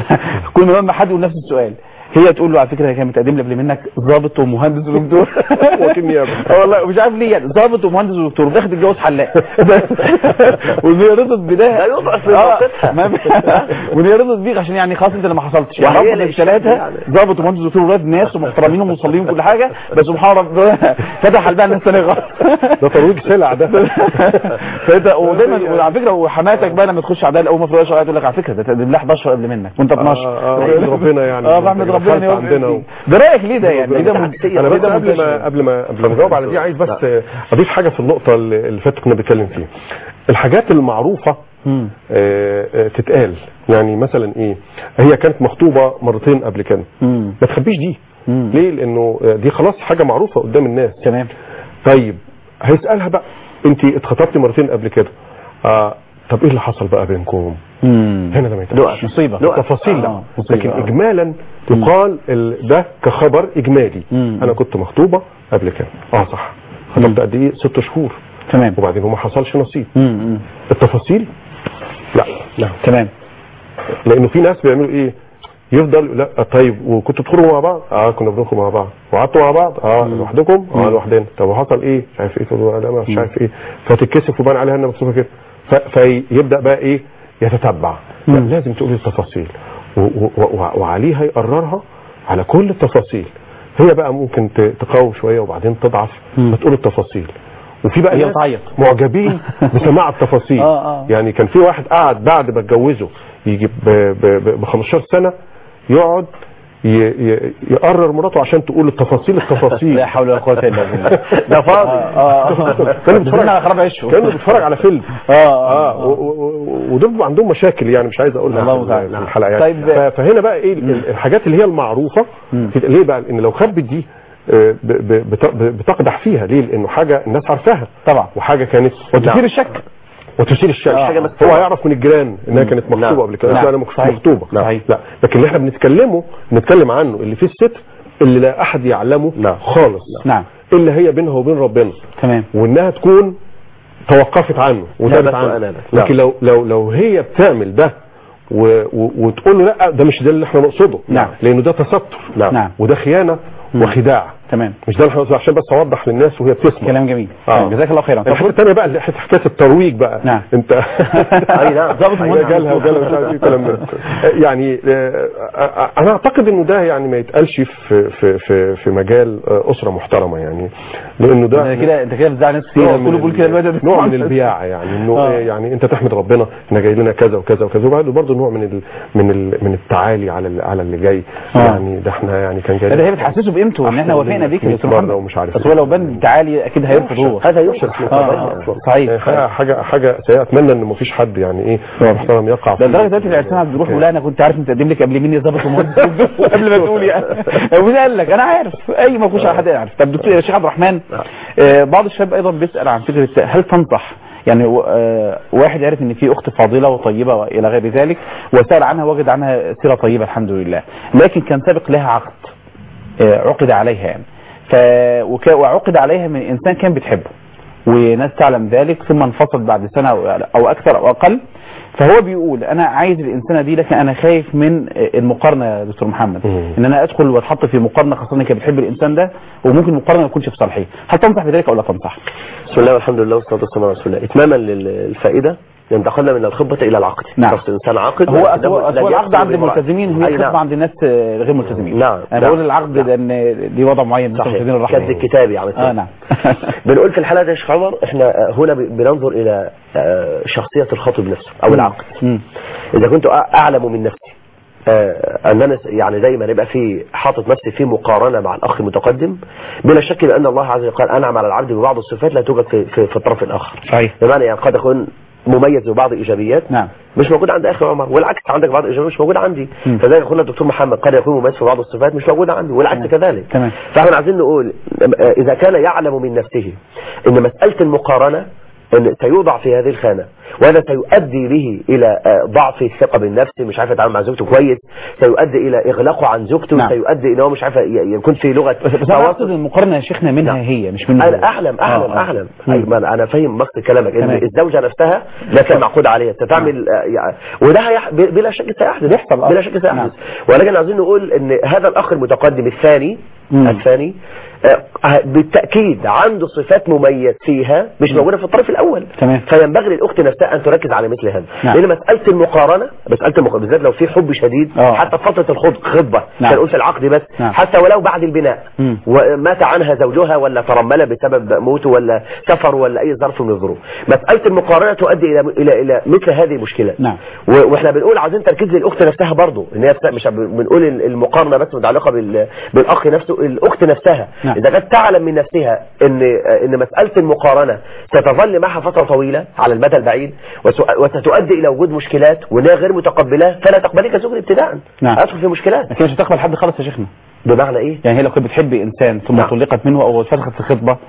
[SPEAKER 1] كل ما حد يقول نفس السؤال هي تقول له على فكره هي كانت متقدم لي قبل منك ضابط ومهندس ودكتور
[SPEAKER 2] وكيل نيابة.
[SPEAKER 1] اه والله مش عارف ليه يعني ضابط ومهندس ودكتور وداخل تتجوز حلاق وان هي رضت بده
[SPEAKER 3] لا يضعف في
[SPEAKER 1] آه،
[SPEAKER 3] موقفها.
[SPEAKER 1] ما- وان هي رضت بيك عشان يعني خلاص انت اللي ما حصلتش يعني
[SPEAKER 3] وهي
[SPEAKER 1] ربنا
[SPEAKER 3] اللي
[SPEAKER 1] ابتلاها
[SPEAKER 3] يعني.
[SPEAKER 1] ضابط ومهندس ودكتور ولاد ناس ومحترمين ومصلين وكل حاجه بس سبحان ربنا فتح قلبها الناس ثانيه غلط
[SPEAKER 2] ده ترويج سلع ده
[SPEAKER 1] فانت ودايما وعلى فكره وحماتك بقى لما تخش عداله اول ما في الشرعيه تقول لك على فكره ده تقدم لها 11 قبل منك وانت 12
[SPEAKER 2] آه، آه، بحمد ربنا يعني.
[SPEAKER 1] اه بحمد ربنا
[SPEAKER 2] دخلت
[SPEAKER 1] إن هو
[SPEAKER 2] عندنا و-
[SPEAKER 1] ده رايك ليه ده يعني ده من-
[SPEAKER 2] انا بس
[SPEAKER 1] ده
[SPEAKER 2] قبل
[SPEAKER 1] منتشر.
[SPEAKER 2] ما قبل ما قبل ما اجاوب على دي عايز بس اضيف حاجه في النقطه اللي اللي فاتت كنا بنتكلم فيها الحاجات المعروفه
[SPEAKER 1] مم.
[SPEAKER 2] آه، آه، تتقال يعني مثلا ايه هي كانت مخطوبه مرتين قبل كده
[SPEAKER 1] مم.
[SPEAKER 2] ما تخبيش دي
[SPEAKER 1] مم.
[SPEAKER 2] ليه لانه آه، دي خلاص حاجه معروفه قدام الناس
[SPEAKER 1] تمام
[SPEAKER 2] طيب هيسالها بقى انت اتخطبتي مرتين قبل كده آه طب ايه اللي حصل بقى بينكم
[SPEAKER 1] مم.
[SPEAKER 2] هنا ده ما يتقالش
[SPEAKER 1] مصيبة
[SPEAKER 2] التفاصيل لا
[SPEAKER 1] آه، مصيبة.
[SPEAKER 2] لكن
[SPEAKER 1] آه.
[SPEAKER 2] اجمالا يقال ال- ده كخبر اجمالي
[SPEAKER 1] مم.
[SPEAKER 2] انا كنت مخطوبه قبل كده اه صح خطبت قد ايه ست شهور
[SPEAKER 1] تمام
[SPEAKER 2] وبعدين وما حصلش نصيب
[SPEAKER 1] مم. مم.
[SPEAKER 2] التفاصيل لا لا
[SPEAKER 1] تمام
[SPEAKER 2] لانه في ناس بيعملوا ايه يفضل لا طيب وكنتوا بتخرجوا مع بعض اه كنا بنخرج مع بعض وقعدتوا مع بعض اه لوحدكم اه لوحدنا طب وحصل ايه مش عارف ايه تقول له لا مش عارف ايه فتتكسف وبان عليها انها مكسوفه كده ف- فيبدا بقى ايه يتتبع لا
[SPEAKER 1] مم.
[SPEAKER 2] لازم تقول التفاصيل و- و- و- وعليها يقررها على كل التفاصيل هي بقى ممكن ت- تقاوم شويه وبعدين تضعف
[SPEAKER 1] مم.
[SPEAKER 2] فتقول التفاصيل وفي بقى
[SPEAKER 1] هي
[SPEAKER 2] ناس
[SPEAKER 1] تعيط.
[SPEAKER 2] معجبين بسماع التفاصيل
[SPEAKER 1] آه، آه.
[SPEAKER 2] يعني كان في واحد قعد بعد ما اتجوزه يجي ب 15 سنه يقعد ي- ي- يقرر مراته عشان تقول التفاصيل التفاصيل
[SPEAKER 1] لا حول ولا قوة الا بالله
[SPEAKER 3] ده فاضي.
[SPEAKER 1] اه اه
[SPEAKER 2] كانوا بيتفرج
[SPEAKER 1] على خراب عشه
[SPEAKER 2] كانوا بيتفرج على فيلم
[SPEAKER 1] اه
[SPEAKER 2] اه و- و- و- ودول بيبقى عندهم مشاكل يعني مش عايز اقولها
[SPEAKER 1] الله
[SPEAKER 2] في
[SPEAKER 1] تعالى.
[SPEAKER 2] في الحلقه يعني
[SPEAKER 1] طيب.
[SPEAKER 2] ف- فهنا بقى ايه ال- الحاجات اللي هي المعروفه
[SPEAKER 1] مم.
[SPEAKER 2] في- ليه بقى ان لو خبت دي آه، ب- ب- بت- ب- بتقدح فيها ليه لانه حاجه الناس عارفاها
[SPEAKER 1] طبعا
[SPEAKER 2] وحاجه كانت
[SPEAKER 1] وتثير
[SPEAKER 2] نعم.
[SPEAKER 1] الشك
[SPEAKER 2] وتثير الشك
[SPEAKER 1] آه.
[SPEAKER 3] حاجة
[SPEAKER 2] هو
[SPEAKER 3] مكتوبة.
[SPEAKER 2] هيعرف من الجيران انها كانت مخطوبه
[SPEAKER 3] نعم.
[SPEAKER 2] قبل كده
[SPEAKER 1] نعم.
[SPEAKER 2] لا انا ما كنتش
[SPEAKER 1] صحيح.
[SPEAKER 2] مخطوبه
[SPEAKER 1] صحيح.
[SPEAKER 2] لا لكن اللي احنا بنتكلمه بنتكلم عنه اللي فيه الستر اللي لا احد يعلمه
[SPEAKER 3] نعم.
[SPEAKER 2] خالص
[SPEAKER 1] نعم
[SPEAKER 2] اللي هي بينها وبين ربنا
[SPEAKER 1] تمام
[SPEAKER 2] وانها تكون توقفت عنه وتابت
[SPEAKER 3] بس
[SPEAKER 2] عنه
[SPEAKER 3] أنا بس.
[SPEAKER 2] لكن لو لو لو هي بتعمل ده و و وتقول له لا ده مش ده اللي احنا نقصده
[SPEAKER 1] نعم.
[SPEAKER 2] لانه ده تستر
[SPEAKER 1] نعم.
[SPEAKER 2] وده خيانه وخداع
[SPEAKER 1] تمام
[SPEAKER 2] مش ده اللي احنا نقصده عشان بس اوضح للناس وهي بتسمع
[SPEAKER 1] كلام جميل
[SPEAKER 2] آه.
[SPEAKER 1] طيب، جزاك الله خيرا طب
[SPEAKER 2] الحته الثانيه بقى اللي حته حكايه الترويج بقى
[SPEAKER 1] نعم.
[SPEAKER 2] انت
[SPEAKER 3] أي نعم.
[SPEAKER 1] ضابط المنهج.
[SPEAKER 2] جالها وجالها مش عارف ايه كلام من ده. يعني آه، آه، انا اعتقد انه ده يعني ما يتقالش في في في في مجال آه، اسره محترمه يعني لانه ده
[SPEAKER 1] انت كده انت كده بتزعل ناس كتير
[SPEAKER 2] نوع
[SPEAKER 1] كله
[SPEAKER 2] من
[SPEAKER 1] بيقول كده
[SPEAKER 2] ال-
[SPEAKER 1] الواد
[SPEAKER 2] نوع من البياع يعني انه
[SPEAKER 1] آه.
[SPEAKER 2] إيه يعني انت تحمد ربنا احنا جاي لنا كذا وكذا وكذا وبعد برضه نوع من ال من ال من التعالي على ال- على اللي جاي
[SPEAKER 1] آه.
[SPEAKER 2] يعني ده احنا يعني كان جاي
[SPEAKER 1] لا، ده هي بتحسسه بقيمته ان احنا
[SPEAKER 2] أحسن
[SPEAKER 1] وافقنا
[SPEAKER 2] منك
[SPEAKER 1] بيك يا
[SPEAKER 2] 100
[SPEAKER 1] دكتور
[SPEAKER 2] مرة
[SPEAKER 1] محمد
[SPEAKER 2] ومش عارف
[SPEAKER 1] بس هو لو بان تعالي اكيد هيرفض هو
[SPEAKER 3] هذا ينقص من
[SPEAKER 1] آه،
[SPEAKER 3] قضايا
[SPEAKER 1] آه،
[SPEAKER 3] أصلا.
[SPEAKER 1] صحيح
[SPEAKER 2] حاجه حاجه حاجه سيئه اتمنى ان مفيش حد يعني ايه محترم يقع
[SPEAKER 1] ده
[SPEAKER 2] في-
[SPEAKER 1] لدرجه دلوقتي العرسان عبد الروح ولا انا كنت عارف متقدم لك قبل مين يا ظابط ومهندس قبل ما تقول يعني ومين قال لك انا عارف اي ما فيش حد يعرف طب دكتور يا شيخ عبد الرحمن آه، بعض الشباب ايضا بيسال عن فكره هل تنصح يعني و- آه، واحد عرف ان في اخت فاضله وطيبه والى غير ذلك وسال عنها وجد عنها سيره طيبه الحمد لله لكن كان سابق لها عقد آه، عقد عليها يعني ف وك- وعقد عليها من انسان كان بتحبه وناس تعلم ذلك ثم انفصل بعد سنه او أو اكثر او اقل فهو بيقول انا عايز الانسانه دي لكن انا خايف من المقارنه يا دكتور محمد
[SPEAKER 2] مم.
[SPEAKER 1] ان انا ادخل واتحط في مقارنه خاصه انك بتحب الانسان ده وممكن المقارنه ما تكونش في صالحي هل تنصح بذلك او لا تنصح؟
[SPEAKER 3] بسم الله والحمد لله والصلاه والسلام على رسول الله اتماما للفائده انتقلنا من الخطبه الى العقد
[SPEAKER 1] نعم.
[SPEAKER 3] شخص انسان عاقد
[SPEAKER 1] هو
[SPEAKER 3] ولكن
[SPEAKER 1] هو
[SPEAKER 3] لم
[SPEAKER 1] هو العقد
[SPEAKER 3] يحصل
[SPEAKER 1] عند
[SPEAKER 3] بامرأة.
[SPEAKER 1] الملتزمين هي
[SPEAKER 3] أي
[SPEAKER 1] الخطبه
[SPEAKER 3] نعم.
[SPEAKER 1] عند الناس آه، غير ملتزمين
[SPEAKER 3] نعم،
[SPEAKER 1] انا
[SPEAKER 3] نعم.
[SPEAKER 1] بقول العقد
[SPEAKER 3] نعم.
[SPEAKER 1] لان ليه وضع معين مثل
[SPEAKER 3] صحيح
[SPEAKER 1] ملتزمين الرحمه
[SPEAKER 3] كد الكتابي على
[SPEAKER 1] اه نعم
[SPEAKER 3] بنقول في الحلقه دي يا شيخ عمر احنا آه، هنا ب- بننظر الى آه، شخصيه الخاطب نفسه او العقد
[SPEAKER 1] مم.
[SPEAKER 3] اذا كنت أ- اعلم من نفسي آه، ان انا س- يعني دايما يبقى في حاطط نفسي في مقارنه مع الاخ المتقدم بلا شك بان الله عز وجل انعم على العبد ببعض الصفات لا توجد في, في, في الطرف الاخر
[SPEAKER 1] صحيح
[SPEAKER 3] بمعنى يعني قد اكون مميز ببعض الايجابيات
[SPEAKER 1] نعم
[SPEAKER 3] مش موجود عند اخي عمر والعكس عندك بعض الايجابيات مش موجود عندي
[SPEAKER 1] مم.
[SPEAKER 3] فزي ما قلنا الدكتور محمد قد يكون مميز في بعض الصفات مش موجوده عندي والعكس
[SPEAKER 1] تمام.
[SPEAKER 3] كذلك
[SPEAKER 1] تمام.
[SPEAKER 3] فاحنا عايزين نقول آه، اذا كان يعلم من نفسه ان مساله المقارنه ان سيوضع في هذه الخانه وهذا سيؤدي به الى آه، ضعف الثقه بالنفس مش عارف يتعامل مع زوجته كويس سيؤدي الى اغلاقه عن زوجته
[SPEAKER 1] نعم.
[SPEAKER 3] سيؤدي الى هو مش عارف ي- يكون في لغه
[SPEAKER 1] بس بس انا اقصد المقارنه يا شيخنا منها
[SPEAKER 3] نعم.
[SPEAKER 1] هي مش منه
[SPEAKER 3] انا
[SPEAKER 1] هو.
[SPEAKER 3] اعلم اعلم
[SPEAKER 1] آه، آه.
[SPEAKER 3] اعلم
[SPEAKER 1] مم.
[SPEAKER 3] أي ما أنا- انا فاهم مقصد كلامك ان
[SPEAKER 1] تمام.
[SPEAKER 3] الزوجه نفسها لا كان معقود عليها ستعمل آه، يعني وده هيح... ب- بلا شك سيحدث
[SPEAKER 1] بيحصل، آه.
[SPEAKER 3] بلا شك سيحدث
[SPEAKER 1] نعم.
[SPEAKER 3] ولكن عايزين نقول ان هذا الاخ المتقدم الثاني
[SPEAKER 1] مم.
[SPEAKER 3] الثاني آه، بالتاكيد عنده صفات مميز فيها مش موجوده في الطرف الاول
[SPEAKER 1] تمام.
[SPEAKER 3] فينبغي للاخت نفسها ان تركز على مثل هذا
[SPEAKER 1] نعم.
[SPEAKER 3] لان مساله المقارنه مساله المقارنه بالذات لو في حب شديد
[SPEAKER 1] آه.
[SPEAKER 3] حتى في فتره الخط- الخطبه
[SPEAKER 1] نعم.
[SPEAKER 3] كان نقول في العقد بس
[SPEAKER 1] نعم.
[SPEAKER 3] حتى ولو بعد البناء
[SPEAKER 1] مم.
[SPEAKER 3] ومات عنها زوجها ولا ترمل بسبب موته ولا سفر ولا اي ظرف من الظروف مساله المقارنه تؤدي الى الى الى مثل هذه المشكلات
[SPEAKER 1] نعم.
[SPEAKER 3] و- واحنا بنقول عايزين تركيز للاخت نفسها برضه ان هي بت- مش بنقول ال- المقارنه بس متعلقه بال- بالاخ نفسه الاخت نفسها
[SPEAKER 1] نعم.
[SPEAKER 3] اذا كانت تعلم من نفسها ان ان مساله المقارنه ستظل معها فتره طويله على المدى البعيد وس- وستؤدي الى وجود مشكلات وانها غير متقبلاه فلا تقبليه كزوج ابتداء
[SPEAKER 1] نعم.
[SPEAKER 3] ادخل في مشكلات
[SPEAKER 1] لكن مش هتقبل حد خالص يا شيخنا
[SPEAKER 3] بمعنى ايه
[SPEAKER 1] يعني هي لو كانت بتحب انسان ثم
[SPEAKER 3] نعم.
[SPEAKER 1] طلقت منه او اتفسخت الخطبه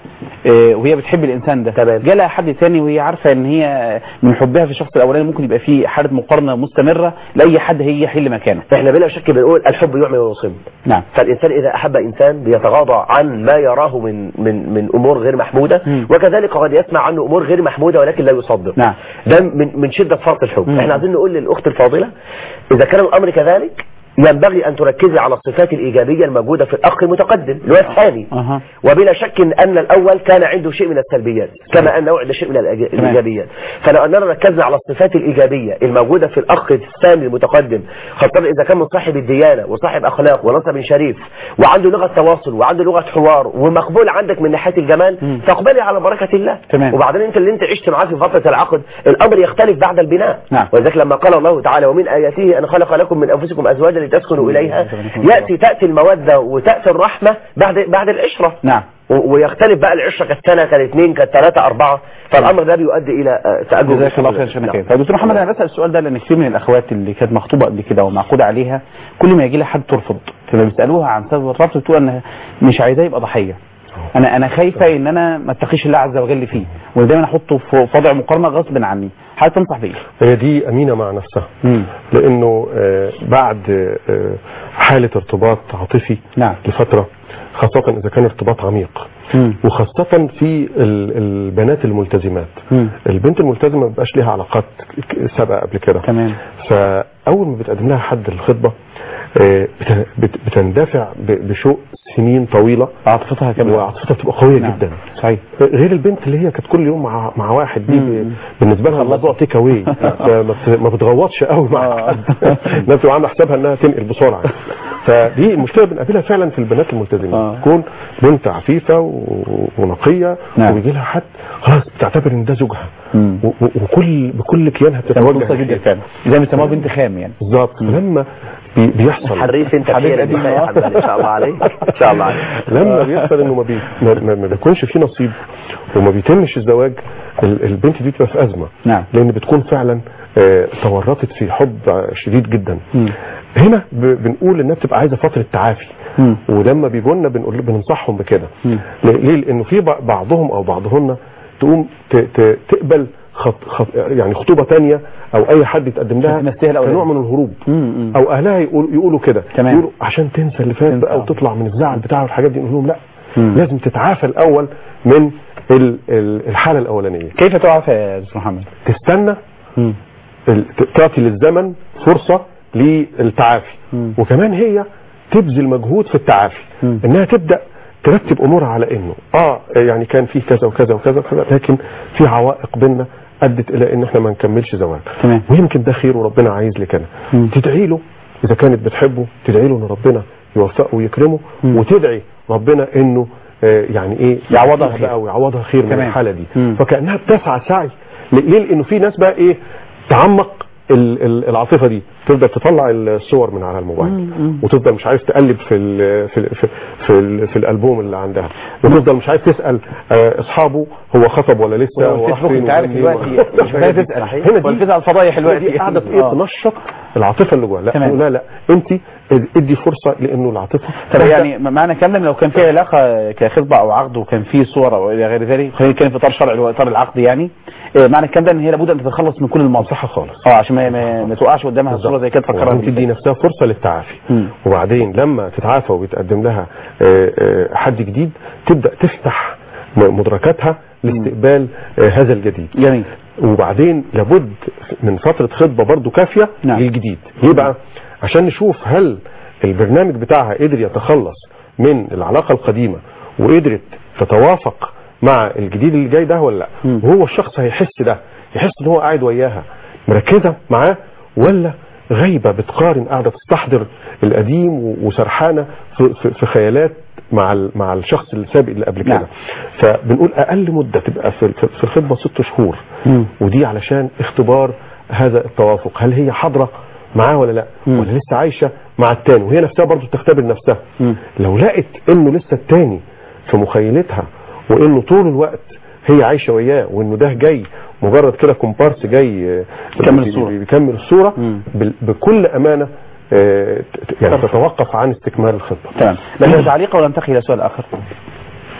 [SPEAKER 1] آه، وهي بتحب الانسان ده
[SPEAKER 3] تمام.
[SPEAKER 1] جالها حد تاني وهي عارفه ان هي من حبها في الشخص الاولاني ممكن يبقى في حاله مقارنه مستمره لاي حد هي يحل مكانه
[SPEAKER 3] احنا بلا شك بنقول الحب يعمي ويصم
[SPEAKER 1] نعم
[SPEAKER 3] فالإنسان إذا أحب إنسان بيتغاضى عن ما يراه من من من أمور غير محمودة
[SPEAKER 1] مم.
[SPEAKER 3] وكذلك قد يسمع عنه أمور غير محمودة ولكن لا يصدق
[SPEAKER 1] نعم.
[SPEAKER 3] ده من من شدة فرط الحب
[SPEAKER 1] مم.
[SPEAKER 3] احنا عايزين نقول للأخت الفاضلة إذا كان الأمر كذلك ينبغي أن تركزي على الصفات الإيجابية الموجودة في الأخ المتقدم اللي هو الثاني
[SPEAKER 1] أها.
[SPEAKER 3] وبلا شك أن الأول كان عنده شيء من السلبيات كما أنه عنده شيء من الإيج- الإيجابيات فلو أننا ركزنا على الصفات الإيجابية الموجودة في الأخ الثاني المتقدم خاصة إذا كان من صاحب الديانة وصاحب أخلاق ونصب شريف وعنده لغة تواصل وعنده لغة حوار ومقبول عندك من ناحية الجمال
[SPEAKER 1] مم.
[SPEAKER 3] فاقبلي على بركة الله
[SPEAKER 1] تمام.
[SPEAKER 3] وبعدين أنت اللي أنت عشت معاه في فترة العقد الأمر يختلف بعد البناء
[SPEAKER 1] نعم.
[SPEAKER 3] ولذلك لما قال الله تعالى ومن آياته أن خلق لكم من أنفسكم أزواجا لتسكنوا إليها يأتي تأتي المودة وتأتي الرحمة بعد بعد العشرة
[SPEAKER 1] نعم
[SPEAKER 3] و- ويختلف بقى العشرة كانت سنة كانت اثنين كانت ثلاثة أربعة فالأمر ده بيؤدي إلى آه، تأجج
[SPEAKER 1] جزاك الله خير شيخنا
[SPEAKER 3] نعم.
[SPEAKER 1] كريم طيب دكتور محمد انا بسال السؤال ده لان كتير من الاخوات اللي كانت مخطوبه قبل كده ومعقوده عليها كل ما يجي لها حد ترفض فلما بيسالوها عن سبب الرفض بتقول انها مش عايزاه يبقى ضحيه انا انا خايفه ان انا ما اتقيش الله عز وجل فيه ودايما احطه في في وضع مقارنه غصب عني حضرتك تنصح بيه
[SPEAKER 2] هي دي أمينة مع نفسها
[SPEAKER 1] مم.
[SPEAKER 2] لأنه آه، بعد آه، حالة ارتباط عاطفي
[SPEAKER 1] نعم.
[SPEAKER 2] لفترة خاصة إذا كان ارتباط عميق
[SPEAKER 1] مم.
[SPEAKER 2] وخاصة في ال- البنات الملتزمات
[SPEAKER 1] مم.
[SPEAKER 2] البنت الملتزمة ما بيبقاش ليها علاقات ك- سابقة قبل كده
[SPEAKER 1] تمام
[SPEAKER 2] فأول ما بتقدم لها حد الخطبة آه، بت- بت- بتندفع ب- بشوق سنين طويلة
[SPEAKER 1] عاطفتها كمان
[SPEAKER 2] وعاطفتها بتبقى قوية
[SPEAKER 1] نعم.
[SPEAKER 2] جدا
[SPEAKER 1] صحيح
[SPEAKER 2] غير البنت اللي هي كانت كل يوم مع مع واحد دي
[SPEAKER 1] مم.
[SPEAKER 2] ب- بالنسبه لها الموضوع تيك اواي ما بت- ما بتغوطش قوي مع
[SPEAKER 1] آه.
[SPEAKER 2] حد الناس بتبقى عامله حسابها انها تنقل بسرعه فدي المشكله بنقابلها فعلا في البنات الملتزمين
[SPEAKER 1] آه.
[SPEAKER 2] تكون بنت عفيفه و- ونقيه
[SPEAKER 1] نعم.
[SPEAKER 2] ويجي لها حد خلاص بتعتبر ان ده زوجها
[SPEAKER 1] مم.
[SPEAKER 2] و- و- وكل بكل كيانها بتتوجه
[SPEAKER 1] مبسوطه جدا
[SPEAKER 2] ناحيته.
[SPEAKER 1] فعلا زي ما بيسموها بنت خام يعني
[SPEAKER 2] بالظبط لما بي- بيحصل
[SPEAKER 3] حريف انت
[SPEAKER 1] حبيب
[SPEAKER 3] كتير
[SPEAKER 1] قديم.
[SPEAKER 3] يا حبيبي ان شاء الله عليك ان شاء الله عليك
[SPEAKER 2] لما بيحصل انه ما, بي... ما, ما ما بيكونش فيه نصيب وما بيتمش الزواج ال- البنت دي بتبقى في ازمه
[SPEAKER 1] نعم.
[SPEAKER 2] لان بتكون فعلا آه، تورطت في حب آه، شديد جدا
[SPEAKER 1] مم.
[SPEAKER 2] هنا ب... بنقول انها بتبقى عايزه فتره تعافي
[SPEAKER 1] مم.
[SPEAKER 2] ولما بيجوا لنا بنقول بننصحهم بكده
[SPEAKER 1] مم.
[SPEAKER 2] ل- ليه لانه في بع- بعضهم او بعضهن تقوم ت... ت... تقبل خط... خط... يعني خطوبه تانية او اي حد يتقدم لها
[SPEAKER 1] تمسيها الأولاد.
[SPEAKER 2] كنوع من الهروب
[SPEAKER 1] مم. مم.
[SPEAKER 2] او اهلها يقول يقولوا كده
[SPEAKER 1] تمام.
[SPEAKER 2] يقولوا عشان تنسى اللي فات
[SPEAKER 1] تنسى.
[SPEAKER 2] بقى وتطلع من الزعل بتاعه والحاجات دي نقول لهم لا
[SPEAKER 1] مم.
[SPEAKER 2] لازم تتعافى الاول من ال- ال- الحاله الاولانيه
[SPEAKER 1] كيف تعرف يا دكتور محمد
[SPEAKER 2] تستنى
[SPEAKER 1] مم.
[SPEAKER 2] ال- ت- تعطي للزمن فرصه للتعافي
[SPEAKER 1] مم.
[SPEAKER 2] وكمان هي تبذل مجهود في التعافي
[SPEAKER 1] مم.
[SPEAKER 2] انها تبدا ترتب امورها على انه اه يعني كان في كذا وكذا وكذا وكذا لكن في عوائق بينا ادت الى ان احنا ما نكملش زواج
[SPEAKER 1] تمام.
[SPEAKER 2] ويمكن ده خير وربنا عايز لكده
[SPEAKER 1] مم.
[SPEAKER 2] تدعي له اذا كانت بتحبه تدعي له ان ربنا يوفقه ويكرمه
[SPEAKER 1] مم.
[SPEAKER 2] وتدعي ربنا انه آه، يعني ايه
[SPEAKER 1] يعوضها
[SPEAKER 2] يخلق
[SPEAKER 1] خير.
[SPEAKER 2] او يعوضها خير من
[SPEAKER 1] تمام.
[SPEAKER 2] الحاله دي
[SPEAKER 1] مم.
[SPEAKER 2] فكانها بتسعى سعي ل- ليه لانه في ناس بقى ايه تعمق ال- ال- العاطفه دي تفضل تطلع الصور من على الموبايل
[SPEAKER 1] مم.
[SPEAKER 2] وتفضل مش عارف تقلب في ال في ال في, في, ال في الالبوم اللي عندها وتفضل مش عارف تسال آه، اصحابه هو خطب ولا لسه هو راح
[SPEAKER 1] والفيسبوك
[SPEAKER 2] فين
[SPEAKER 1] انت عارف
[SPEAKER 2] ومنين
[SPEAKER 1] دلوقتي
[SPEAKER 2] و-
[SPEAKER 1] مش محتاج تسال
[SPEAKER 2] هنا دي
[SPEAKER 1] والفيز على الفضايح
[SPEAKER 2] هنا
[SPEAKER 1] دلوقتي
[SPEAKER 2] دي قاعده في ايه
[SPEAKER 1] آه.
[SPEAKER 2] تنشط العاطفه اللي جواها لا
[SPEAKER 1] تمام.
[SPEAKER 2] تقول لا لا انت ادي فرصه لانه العاطفه
[SPEAKER 1] طب يعني معنى كلام لو كان في علاقه كخطبه او عقد وكان في صور او الى غير ذلك خلينا نتكلم في اطار شرعي اللي هو اطار العقد يعني آه، معنى الكلام ده ان هي لابد ان تتخلص من كل الماضي
[SPEAKER 2] صح خالص
[SPEAKER 1] اه عشان ما, ما, ما تقعش قدامها صوره زي كده تفكرها
[SPEAKER 2] وبعدين تدي
[SPEAKER 1] بالفعل.
[SPEAKER 2] نفسها فرصه للتعافي
[SPEAKER 1] مم.
[SPEAKER 2] وبعدين لما تتعافى وبيتقدم لها آه، آه، حد جديد تبدا تفتح م- مدركاتها لاستقبال آه، هذا الجديد
[SPEAKER 1] جميل
[SPEAKER 2] وبعدين لابد من فترة خطبة برضو كافية
[SPEAKER 1] نعم.
[SPEAKER 2] للجديد ليه بقى عشان نشوف هل البرنامج بتاعها قدر يتخلص من العلاقة القديمة وقدرت تتوافق مع الجديد اللي جاي ده ولا لا
[SPEAKER 1] مم.
[SPEAKER 2] وهو الشخص هيحس ده يحس ان هو قاعد وياها مركزة معاه ولا غايبة بتقارن قاعدة تستحضر القديم و- وسرحانة في, في, في خيالات مع ال- مع الشخص السابق اللي قبل كده
[SPEAKER 1] نعم.
[SPEAKER 2] فبنقول اقل مده تبقى في في في الخطبه ست شهور
[SPEAKER 1] مم.
[SPEAKER 2] ودي علشان اختبار هذا التوافق هل هي حاضره معاه ولا لا
[SPEAKER 1] مم.
[SPEAKER 2] ولا لسه عايشه مع التاني وهي نفسها برضو تختبر نفسها
[SPEAKER 1] مم.
[SPEAKER 2] لو لقت انه لسه التاني في مخيلتها وانه طول الوقت هي عايشه وياه وانه ده جاي مجرد كده كومبارس جاي آه،
[SPEAKER 1] يكمل
[SPEAKER 2] بي-
[SPEAKER 1] الصورة.
[SPEAKER 2] بيكمل الصوره
[SPEAKER 1] مم.
[SPEAKER 2] بال- بكل امانه آه، ت- يعني تتوقف عن استكمال الخطه
[SPEAKER 1] تمام لكن تعليق ولا ننتقل الى سؤال اخر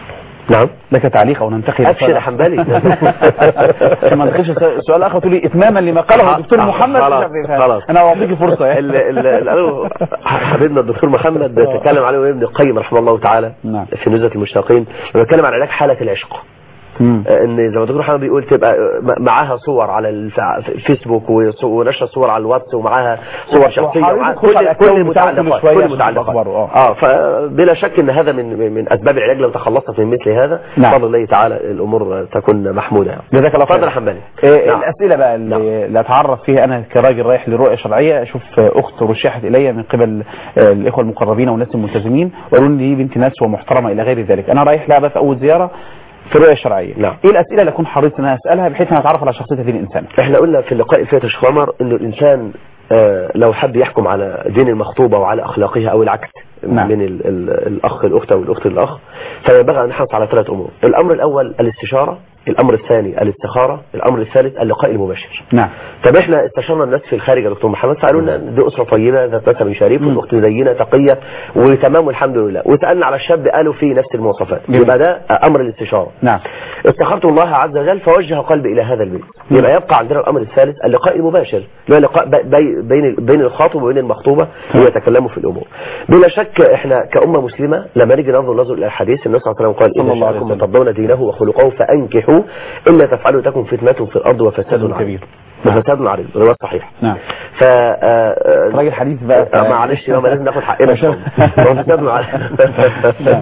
[SPEAKER 3] نعم
[SPEAKER 1] لك تعليق او ننتقل
[SPEAKER 3] ابشر يا حنبلي
[SPEAKER 1] عشان ما ندخلش سؤال اخر تقول لي اتماما لما قاله الدكتور
[SPEAKER 3] خلاص،
[SPEAKER 1] محمد
[SPEAKER 3] خلاص،
[SPEAKER 1] مش عارف إيه.
[SPEAKER 3] خلاص.
[SPEAKER 1] انا اعطيك فرصه يعني.
[SPEAKER 3] ال- ال- اللي قاله حبيبنا الدكتور محمد تكلم عليه ابن القيم رحمه الله تعالى
[SPEAKER 1] نعم.
[SPEAKER 3] في نزهة المشتاقين لما بيتكلم عن علاج حالة العشق
[SPEAKER 1] مم.
[SPEAKER 3] ان زي ما الدكتور محمد بيقول تبقى م- معاها صور على الف- الفيسبوك وص- ونشر صور على الواتس ومعاها صور شخصيه
[SPEAKER 1] وحاولوا
[SPEAKER 3] ومعاها
[SPEAKER 1] تخش على
[SPEAKER 3] كل كل
[SPEAKER 1] الأكاونت بتاعه كل
[SPEAKER 3] المتعلقات
[SPEAKER 1] شوية
[SPEAKER 3] كل
[SPEAKER 1] عشان
[SPEAKER 3] المتعلقات
[SPEAKER 1] تشوف أخباره،
[SPEAKER 3] اه فبلا شك ان هذا من من اسباب العلاج لو تخلصت من مثل هذا
[SPEAKER 1] نعم.
[SPEAKER 3] بفضل الله تعالى الامور تكون محموده يعني
[SPEAKER 1] جزاك الله خير
[SPEAKER 3] اتفضل يا حنبلي
[SPEAKER 1] إيه
[SPEAKER 3] نعم.
[SPEAKER 1] الاسئله بقى اللي, اللي اتعرف فيها انا كراجل رايح لرؤيه شرعيه اشوف اخت رشحت الي من قبل آه، الاخوه المقربين والناس الملتزمين وقالوا لي دي بنت ناس ومحترمه الى غير ذلك انا رايح لها بقى في اول زياره في الرؤيه الشرعيه
[SPEAKER 3] نعم.
[SPEAKER 1] ايه الاسئله اللي اكون حريص ان انا اسالها بحيث ان اتعرف على شخصيه هذه الانسان
[SPEAKER 3] احنا قلنا في اللقاء اللي فات يا شيخ عمر انه الانسان آه، لو حب يحكم على دين المخطوبة وعلى اخلاقها او العكس
[SPEAKER 1] نعم.
[SPEAKER 3] من ال ال الاخ الاخت او الاخت الاخ فينبغي ان نحرص على ثلاث امور الامر الاول الاستشارة الامر الثاني الاستخارة الامر الثالث اللقاء المباشر
[SPEAKER 1] نعم
[SPEAKER 3] طب احنا استشرنا الناس في الخارج يا دكتور محمد فقالوا لنا دي اسره طيبه ذات نسب شريف والاخت زينه تقيه وتمام والحمد لله وسالنا على الشاب قالوا فيه نفس المواصفات
[SPEAKER 1] جميل.
[SPEAKER 3] يبقى ده امر الاستشاره
[SPEAKER 1] نعم
[SPEAKER 3] استخرت الله عز وجل فوجه قلبي الى هذا البيت يبقى يبقى عندنا الامر الثالث اللقاء المباشر اللي هو لقاء بي- بي- بين بين الخاطب وبين المخطوبه ويتكلموا في الامور بلا شك احنا كامه مسلمه لما نيجي ننظر نظر الى الحديث النبي صلى الله عليه وسلم قال
[SPEAKER 1] صلى
[SPEAKER 3] ان
[SPEAKER 1] الله عليه
[SPEAKER 3] شاءكم من
[SPEAKER 1] وسلم.
[SPEAKER 3] ترضون دينه وخلقه فانكحوا الا تفعلوا تكن فتنه في الارض وفساد
[SPEAKER 1] كبير.
[SPEAKER 3] كبير وفساد عريض روايه صحيح
[SPEAKER 1] نعم
[SPEAKER 3] ف آه، آه،
[SPEAKER 1] راجل حديث بقى
[SPEAKER 3] آه، معلش يبقى لازم ناخد حقنا
[SPEAKER 1] عشان-
[SPEAKER 3] وفساد عريض
[SPEAKER 1] نعم.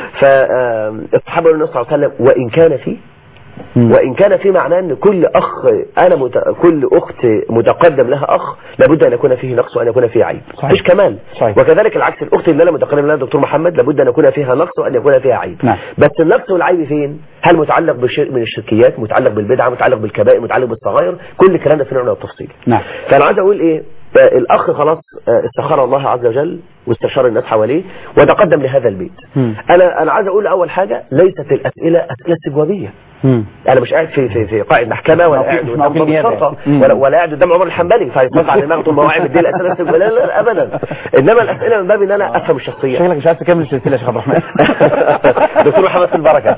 [SPEAKER 3] فالصحابه النبي صلى الله عليه وسلم وان كان فيه
[SPEAKER 1] مم.
[SPEAKER 3] وان كان في معناه ان كل اخ انا مت... كل اخت متقدم لها اخ لابد ان يكون فيه نقص وان يكون فيه عيب
[SPEAKER 1] صحيح.
[SPEAKER 3] مش كمال
[SPEAKER 1] صحيح.
[SPEAKER 3] وكذلك العكس الاخت اللي انا متقدم لها دكتور محمد لابد ان يكون فيها نقص وان يكون فيها عيب
[SPEAKER 1] نعم.
[SPEAKER 3] بس النقص والعيب فين هل متعلق بشيء من الشركيات متعلق بالبدعه متعلق بالكبائر متعلق بالصغائر كل الكلام ده في نوع من التفصيل
[SPEAKER 1] نعم
[SPEAKER 3] فانا عايز اقول ايه آه، الاخ خلاص آه، استخار الله عز وجل واستشار الناس حواليه وتقدم لهذا البيت
[SPEAKER 1] مم.
[SPEAKER 3] انا انا عايز اقول اول حاجه ليست الاسئله اسئله استجوابيه
[SPEAKER 1] مم.
[SPEAKER 3] انا مش قاعد في في في قاعد محكمه ولا
[SPEAKER 1] موقف-
[SPEAKER 3] قاعد
[SPEAKER 1] مش
[SPEAKER 3] قدام
[SPEAKER 1] موقف
[SPEAKER 3] ضابط
[SPEAKER 1] نيابة.
[SPEAKER 3] شرطه
[SPEAKER 1] مم.
[SPEAKER 3] ولا ولا قاعد قدام عمر الحنبلي فيطلع على دماغه طول ما هو قاعد بيدي الاسئله استجوابيه لا, لا, لا ابدا انما الاسئله من باب ان انا افهم الشخصيه
[SPEAKER 1] شكلك مش عايز تكمل السلسله يا شيخ عبد الرحمن
[SPEAKER 3] دكتور محمد في البركه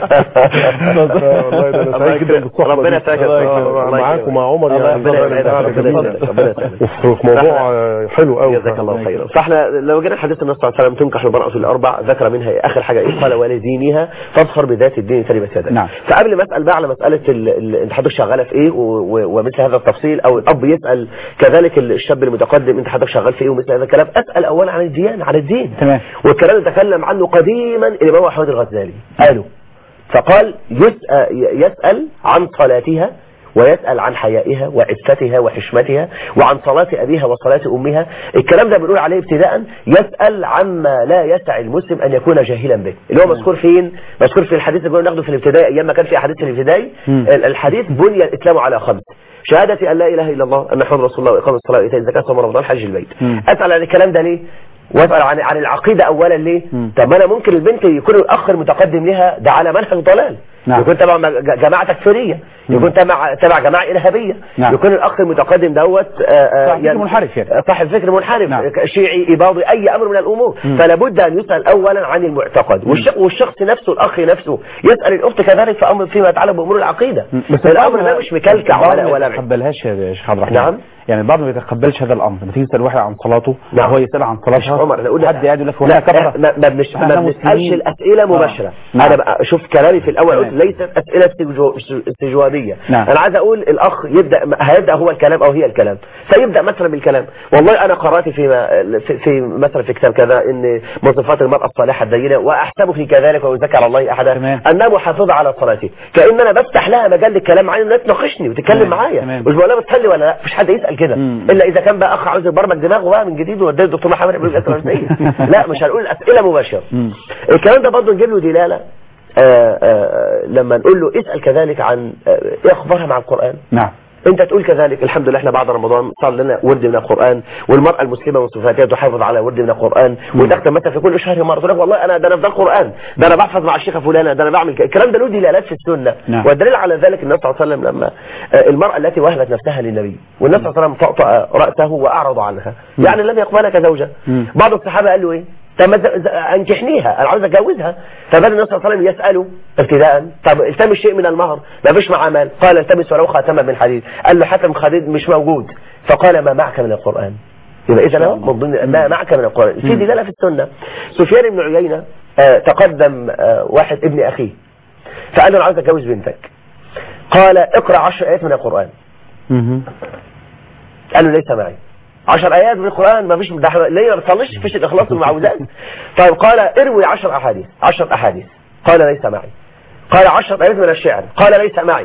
[SPEAKER 2] والله ده انا
[SPEAKER 3] الله
[SPEAKER 2] سعيد جدا
[SPEAKER 3] يكرمك.
[SPEAKER 2] بالصحبه
[SPEAKER 3] ربنا
[SPEAKER 2] دي.
[SPEAKER 3] يسعدك.
[SPEAKER 2] آه،
[SPEAKER 3] الله
[SPEAKER 2] معاك
[SPEAKER 3] يكرمك.
[SPEAKER 2] ومع عمر
[SPEAKER 3] الله
[SPEAKER 2] يعني
[SPEAKER 3] ربنا
[SPEAKER 2] ربنا
[SPEAKER 3] يسعدك.
[SPEAKER 2] يسعدك
[SPEAKER 3] ربنا
[SPEAKER 2] جدا.
[SPEAKER 3] يسعدك. ربنا يسعدك.
[SPEAKER 2] وفي موضوع آه، حلو قوي
[SPEAKER 3] جزاك الله خيرا فاحنا لو جينا حديث النبي صلى الله عليه وسلم تنكح المرأة الأربع ذكر منها إيه؟ آخر حاجة إيه قال ولدينها فاظفر بذات الدين تربت يدك
[SPEAKER 1] نعم.
[SPEAKER 3] فقبل ما أسأل بقى على مسألة ال- ال- أنت حضرتك شغالة في إيه و- و- ومثل هذا التفصيل أو الأب يسأل كذلك الشاب المتقدم أنت حضرتك شغال في إيه ومثل هذا الكلام أسأل أولا عن الديانة عن الدين
[SPEAKER 1] تمام.
[SPEAKER 3] والكلام اللي تكلم عنه قديما الإمام أحمد الغزالي قالوا فقال يسأل, يسأل عن صلاتها ويسأل عن حيائها وعفتها وحشمتها وعن صلاة أبيها وصلاة أمها الكلام ده بنقول عليه ابتداء يسأل عما لا يسع المسلم أن يكون جاهلا به اللي هو مذكور فين مذكور في الحديث اللي كنا ناخده في الابتدائي أيام ما كان في أحاديث في الابتدائي
[SPEAKER 1] مم.
[SPEAKER 3] ال- الحديث بني الإسلام على خمس شهادة أن لا إله إلا الله أن محمد رسول الله وإقام الصلاة وإيتاء الزكاة وصوم رمضان حج البيت
[SPEAKER 1] مم.
[SPEAKER 3] أسأل عن الكلام ده ليه واسال عن عن العقيده اولا ليه
[SPEAKER 1] مم.
[SPEAKER 3] طب ما انا ممكن البنت يكون الاخ المتقدم لها ده على منهج ضلال
[SPEAKER 1] نعم.
[SPEAKER 3] يكون تبع ج- جماعه تكفيريه يكون تبع تبع جماعه ارهابيه
[SPEAKER 1] نعم.
[SPEAKER 3] يكون الاخ المتقدم دوت آه، آه،
[SPEAKER 1] صاحب فكر منحرف يعني.
[SPEAKER 3] آه، صاحب فكر منحرف
[SPEAKER 1] نعم.
[SPEAKER 3] ك- شيعي اباضي اي امر من الامور
[SPEAKER 1] مم.
[SPEAKER 3] فلا بد ان يسال اولا عن المعتقد والش- والشخص نفسه الاخ نفسه يسال الاخت كذلك في امر فيما يتعلق بامور العقيده
[SPEAKER 1] بس
[SPEAKER 3] الامر ده مش مكلكع
[SPEAKER 1] البعض
[SPEAKER 3] ولا
[SPEAKER 1] ما
[SPEAKER 3] ولا
[SPEAKER 1] يتقبلهاش يا شيخ عبد الرحمن
[SPEAKER 3] نعم.
[SPEAKER 1] يعني البعض ما يتقبلش هذا الامر لما تيجي تسال واحد عن صلاته
[SPEAKER 3] نعم.
[SPEAKER 1] هو يسال عن
[SPEAKER 3] مش
[SPEAKER 1] صلاتها
[SPEAKER 3] عمر انا اقول
[SPEAKER 1] حد قاعد يقول لك هو
[SPEAKER 3] لا
[SPEAKER 1] انا كفره
[SPEAKER 3] ما ما بنش
[SPEAKER 1] إحنا
[SPEAKER 3] ما بنسالش
[SPEAKER 1] مسلمين.
[SPEAKER 3] الاسئله
[SPEAKER 1] آه.
[SPEAKER 3] مباشره
[SPEAKER 1] نعم.
[SPEAKER 3] انا بقى شوف كلامي في الاول قلت
[SPEAKER 1] تمام.
[SPEAKER 3] ليست اسئله استجو- استجوابيه
[SPEAKER 1] نعم.
[SPEAKER 3] انا عايز اقول الاخ يبدا هيبدا هو الكلام او هي الكلام فيبدا مثلا بالكلام والله انا قرات في في, في مثلا في كتاب كذا ان من صفات المراه الصالحه الدينه واحسب في كذلك ويذكر على الله احدا
[SPEAKER 1] تمام.
[SPEAKER 3] انها محافظه على صلاته كان انا بفتح لها مجال للكلام معايا انها تناقشني وتتكلم
[SPEAKER 1] تمام.
[SPEAKER 3] معايا
[SPEAKER 1] تمام.
[SPEAKER 3] مش بقول لها بتصلي ولا لا مش حد يسال كده
[SPEAKER 1] مم.
[SPEAKER 3] الا اذا كان بقى اخ عاوز يبرمج دماغه بقى من جديد ويوديه الدكتور محمد ابن الاسرائيليه لا مش هنقول الاسئله مباشره
[SPEAKER 1] مم.
[SPEAKER 3] الكلام ده برضه نجيب له دلاله آه، آه، لما نقول له اسال كذلك عن آه، ايه اخبارها مع القران
[SPEAKER 1] نعم
[SPEAKER 3] انت تقول كذلك الحمد لله احنا بعد رمضان صار لنا ورد من القران والمراه المسلمه من صفاتها تحافظ على ورد من القران وتختم مثلا في كل شهر مره تقول لك والله انا ده انا في ده القران ده انا بحفظ مع الشيخه فلانه ده انا بعمل كده. الكلام ده له دلالات في السنه
[SPEAKER 1] نعم.
[SPEAKER 3] والدليل على ذلك النبي صلى الله عليه وسلم لما آه، المراه التي وهبت نفسها للنبي والنبي صلى الله عليه وسلم طأطأ راسه واعرض عنها يعني لم يقبلها كزوجه
[SPEAKER 1] مم.
[SPEAKER 3] بعض الصحابه قال له ايه طب ما ت- ز- انكحنيها انا عاوز اتجوزها فبدا النبي صلى الله عليه وسلم يساله ابتداء طب التمس شيء من المهر ما فيش معاه مال قال التمس ولو خاتما من حديد قال له حاتم خديد مش موجود فقال ما معك من القران يبقى اذا هو من ضمن ما معك من القران في دلاله في السنه سفيان بن عيينه آه، تقدم آه، واحد ابن اخيه فقال له انا عاوز اتجوز بنتك قال اقرا عشر ايات من القران
[SPEAKER 1] مهم.
[SPEAKER 3] قال له ليس معي عشر ايات من القران ما فيش ده ليه ما تصليش فيش الاخلاص والمعوذات طيب قال اروي عشر احاديث عشر احاديث قال ليس معي قال عشر ايات من الشعر قال ليس معي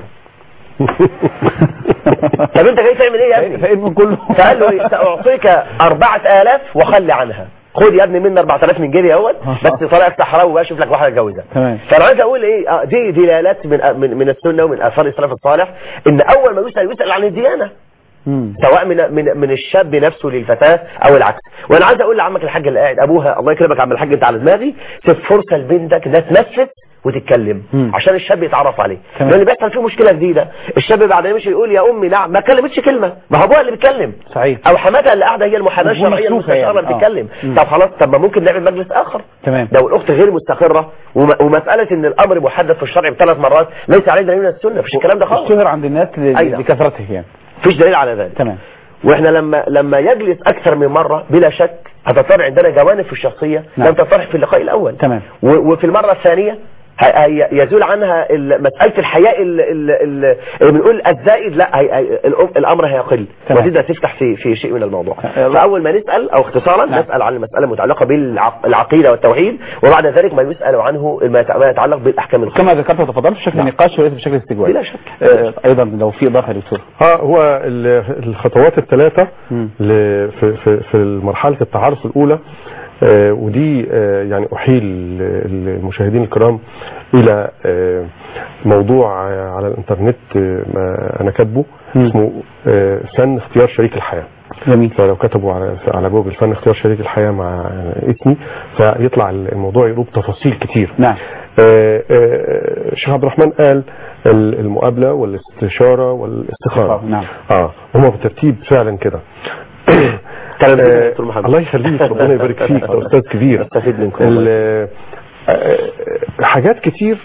[SPEAKER 3] طب انت جاي تعمل ايه يا ابني
[SPEAKER 1] فاين من كله
[SPEAKER 3] فقال له إيه؟ ساعطيك أربعة آلاف وخلي عنها خد يا ابني مني 4000 من جيبي اهوت بس طريقك صحراوي بقى شوف لك واحده اتجوزها
[SPEAKER 1] تمام.
[SPEAKER 3] فانا عايز اقول ايه آه، دي دلالات من من من السنه ومن اثار السلف الصالح ان اول ما يسال يسال عن الديانه
[SPEAKER 1] مم.
[SPEAKER 3] سواء من من من الشاب نفسه للفتاه او العكس وانا عايز اقول لعمك الحاج اللي قاعد ابوها الله يكرمك يا عم الحاج انت على دماغي سيب فرصه لبنتك انها تنفس وتتكلم
[SPEAKER 1] مم.
[SPEAKER 3] عشان الشاب يتعرف عليه
[SPEAKER 1] تمام.
[SPEAKER 3] لان بيحصل فيه مشكله جديده الشاب بعد ما يمشي يقول يا امي نعم ما كلمتش كلمه ما هو ابوها اللي بيتكلم
[SPEAKER 1] صحيح
[SPEAKER 3] او حماتها اللي قاعده هي المحاماه
[SPEAKER 1] تكون
[SPEAKER 3] الشرعيه
[SPEAKER 1] مكسوفة
[SPEAKER 3] المستشاره
[SPEAKER 1] يعني. آه.
[SPEAKER 3] بتتكلم
[SPEAKER 1] مم.
[SPEAKER 3] طب خلاص طب ما ممكن نعمل مجلس اخر
[SPEAKER 1] تمام
[SPEAKER 3] لو الاخت غير مستقره وم- ومساله ان الامر محدد في الشرع بثلاث مرات ليس عليه دليل من السنه مفيش الكلام ده خالص
[SPEAKER 1] اشتهر عند الناس ل-
[SPEAKER 3] أيوة.
[SPEAKER 1] لكثرته يعني
[SPEAKER 3] مفيش دليل على ذلك
[SPEAKER 1] تمام
[SPEAKER 3] واحنا لما لما يجلس اكثر من مره بلا شك هتضطر عندنا جوانب في الشخصيه
[SPEAKER 1] نعم.
[SPEAKER 3] لم تطرح في اللقاء الاول
[SPEAKER 1] تمام.
[SPEAKER 3] و- وفي المره الثانيه ه- هي- يزول عنها ال- مساله الحياء ال- ال- ال- اللي بنقول الزائد لا هي- هي- الأم- الامر هيقل
[SPEAKER 1] تمام.
[SPEAKER 3] وتبدا تفتح في في شيء من الموضوع
[SPEAKER 1] أه،
[SPEAKER 3] فاول ما نسال او اختصارا
[SPEAKER 1] نعم.
[SPEAKER 3] نسال عن المساله المتعلقه بالعقيده والتوحيد وبعد ذلك ما يسال عنه ما يتع- ما يتعلق بالاحكام الخاصه
[SPEAKER 1] كما ذكرت وتفضلت بشكل
[SPEAKER 3] نعم.
[SPEAKER 1] نقاش وليس بشكل استجواب
[SPEAKER 3] بلا شك.
[SPEAKER 1] آه، ايضا لو في اضافه يا دكتور
[SPEAKER 2] اه هو ال- الخطوات الثلاثة
[SPEAKER 1] مم.
[SPEAKER 2] ل- في, في, في مرحلة التعارف الأولى آه، ودي آه، يعني أحيل المشاهدين الكرام إلى آه، موضوع آه، على الإنترنت آه، ما أنا كاتبه
[SPEAKER 1] مم.
[SPEAKER 2] اسمه آه، فن اختيار شريك الحياة
[SPEAKER 1] جميل
[SPEAKER 2] فلو كتبوا على على جوجل فن اختيار شريك الحياة مع اسمي فيطلع الموضوع يروب تفاصيل كتير
[SPEAKER 1] نعم
[SPEAKER 2] آه، آه، الشيخ عبد الرحمن قال ال- المقابلة والاستشارة والاستخارة
[SPEAKER 1] نعم.
[SPEAKER 2] اه هما بالترتيب فعلا كده
[SPEAKER 3] كلام جميل يا
[SPEAKER 2] آه،
[SPEAKER 3] دكتور محمد.
[SPEAKER 2] الله يخليك ربنا يبارك فيك ده استاذ كبير
[SPEAKER 3] استفيد منكم
[SPEAKER 2] ال- آه، آه، حاجات كتير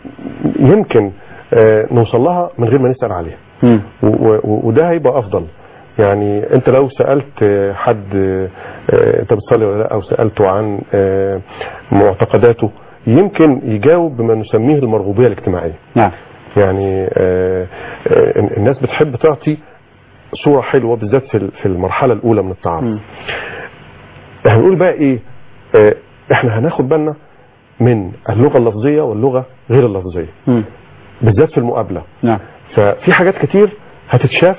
[SPEAKER 2] يمكن آه، نوصل لها من غير ما نسأل عليها
[SPEAKER 1] مم.
[SPEAKER 2] و- و- وده هيبقى افضل يعني انت لو سألت آه، حد آه، آه، انت بتصلي ولا لا او سألته عن آه، معتقداته يمكن يجاوب بما نسميه المرغوبية الاجتماعية
[SPEAKER 1] نعم
[SPEAKER 2] يعني آه، آه، الناس بتحب تعطي صورة حلوة بالذات في ال- في المرحلة الأولى من التعارف
[SPEAKER 1] مم.
[SPEAKER 2] هنقول بقى إيه آه، إحنا هناخد بالنا من اللغة اللفظية واللغة غير اللفظية
[SPEAKER 1] مم.
[SPEAKER 2] بالذات في المقابلة
[SPEAKER 1] نعم
[SPEAKER 2] ففي حاجات كتير هتتشاف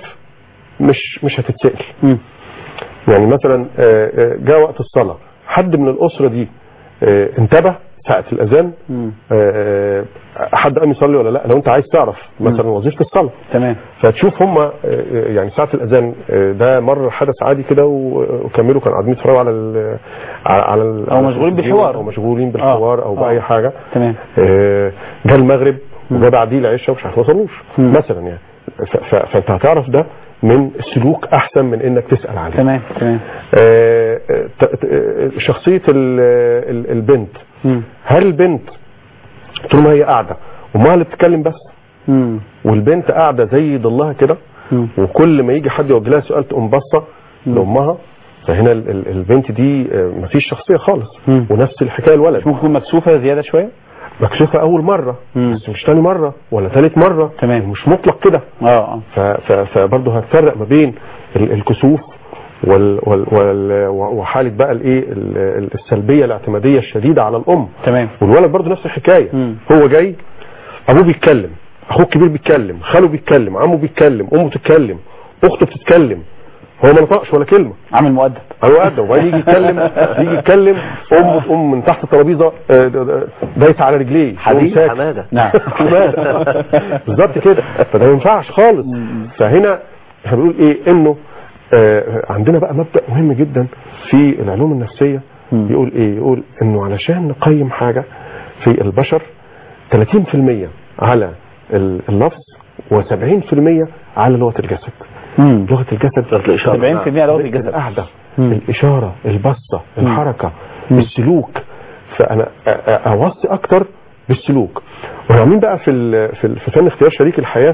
[SPEAKER 2] مش مش هتتسأل
[SPEAKER 1] مم.
[SPEAKER 2] يعني مثلا آه، آه، جاء وقت الصلاة حد من الأسرة دي آه، انتبه ساعة الأذان
[SPEAKER 1] مم.
[SPEAKER 2] آه، آه، حد قام يصلي ولا لا لو انت عايز تعرف مثلا وظيفة الصلاة
[SPEAKER 1] تمام
[SPEAKER 2] فتشوف هم يعني ساعة الأذان آه، ده مر حدث عادي كده و- وكملوا كانوا قاعدين يتفرجوا على ال على ال
[SPEAKER 1] أو مشغولين بالحوار.
[SPEAKER 2] أو مشغولين بالحوار أو
[SPEAKER 1] آه.
[SPEAKER 2] بأي حاجة
[SPEAKER 1] تمام
[SPEAKER 2] آه، جه المغرب وجا بعديه العشاء ومش عارف ما وصلوش
[SPEAKER 1] مم.
[SPEAKER 2] مثلا يعني ف- ف- فانت هتعرف ده من السلوك احسن من انك تسال عليه
[SPEAKER 1] تمام تمام
[SPEAKER 2] آه، ت- ت- شخصيه ال- ال- البنت
[SPEAKER 1] مم.
[SPEAKER 2] هل البنت طول ما هي قاعده امها اللي بتتكلم بس
[SPEAKER 1] مم.
[SPEAKER 2] والبنت قاعده زي ضلها كده
[SPEAKER 1] مم.
[SPEAKER 2] وكل ما يجي حد يوجه لها سؤال تقوم باصه لامها فهنا ال- ال- البنت دي آه، مفيش شخصيه خالص
[SPEAKER 1] مم.
[SPEAKER 2] ونفس الحكايه الولد
[SPEAKER 1] ممكن تكون مكسوفه زياده شويه
[SPEAKER 2] مكشوفه اول مره
[SPEAKER 1] مم.
[SPEAKER 2] بس مش تاني مره ولا تالت مره
[SPEAKER 1] تمام.
[SPEAKER 2] مش مطلق كده
[SPEAKER 1] اه اه
[SPEAKER 2] ف- ف- فبرضه هتفرق ما بين ال- الكسوف وال وال وال وحاله بقى الايه ال- ال- السلبيه الاعتماديه الشديده على الام
[SPEAKER 1] تمام
[SPEAKER 2] والولد برضه نفس الحكايه
[SPEAKER 1] مم.
[SPEAKER 2] هو جاي ابوه بيتكلم اخوه الكبير بيتكلم خاله بيتكلم عمه بيتكلم امه بتتكلم اخته بتتكلم هو ما نطقش ولا كلمه
[SPEAKER 1] عامل مؤدب
[SPEAKER 2] هو قاعد وبعدين يجي يتكلم يجي يتكلم امه تقوم من تحت الترابيزه آه، د- د- دايسه على رجليه يقوم
[SPEAKER 3] حبيب
[SPEAKER 2] ساكت.
[SPEAKER 3] حماده
[SPEAKER 1] نعم
[SPEAKER 2] حماده بالظبط كده فده ما ينفعش خالص فهنا احنا بنقول ايه انه آه، عندنا بقى مبدا مهم جدا في العلوم النفسيه
[SPEAKER 1] مم.
[SPEAKER 2] يقول ايه يقول انه علشان نقيم حاجه في البشر 30% على ال- اللفظ و70% على لغه الجسد
[SPEAKER 1] مم.
[SPEAKER 2] لغه الجسد
[SPEAKER 3] لغة الإشارة.
[SPEAKER 1] 70% لغه الجسد
[SPEAKER 2] القعده
[SPEAKER 1] مم.
[SPEAKER 2] الاشاره البصه الحركه بالسلوك فانا أ- أ- اوصي اكتر بالسلوك وعاملين بقى في ال- في ال- في فن اختيار شريك الحياه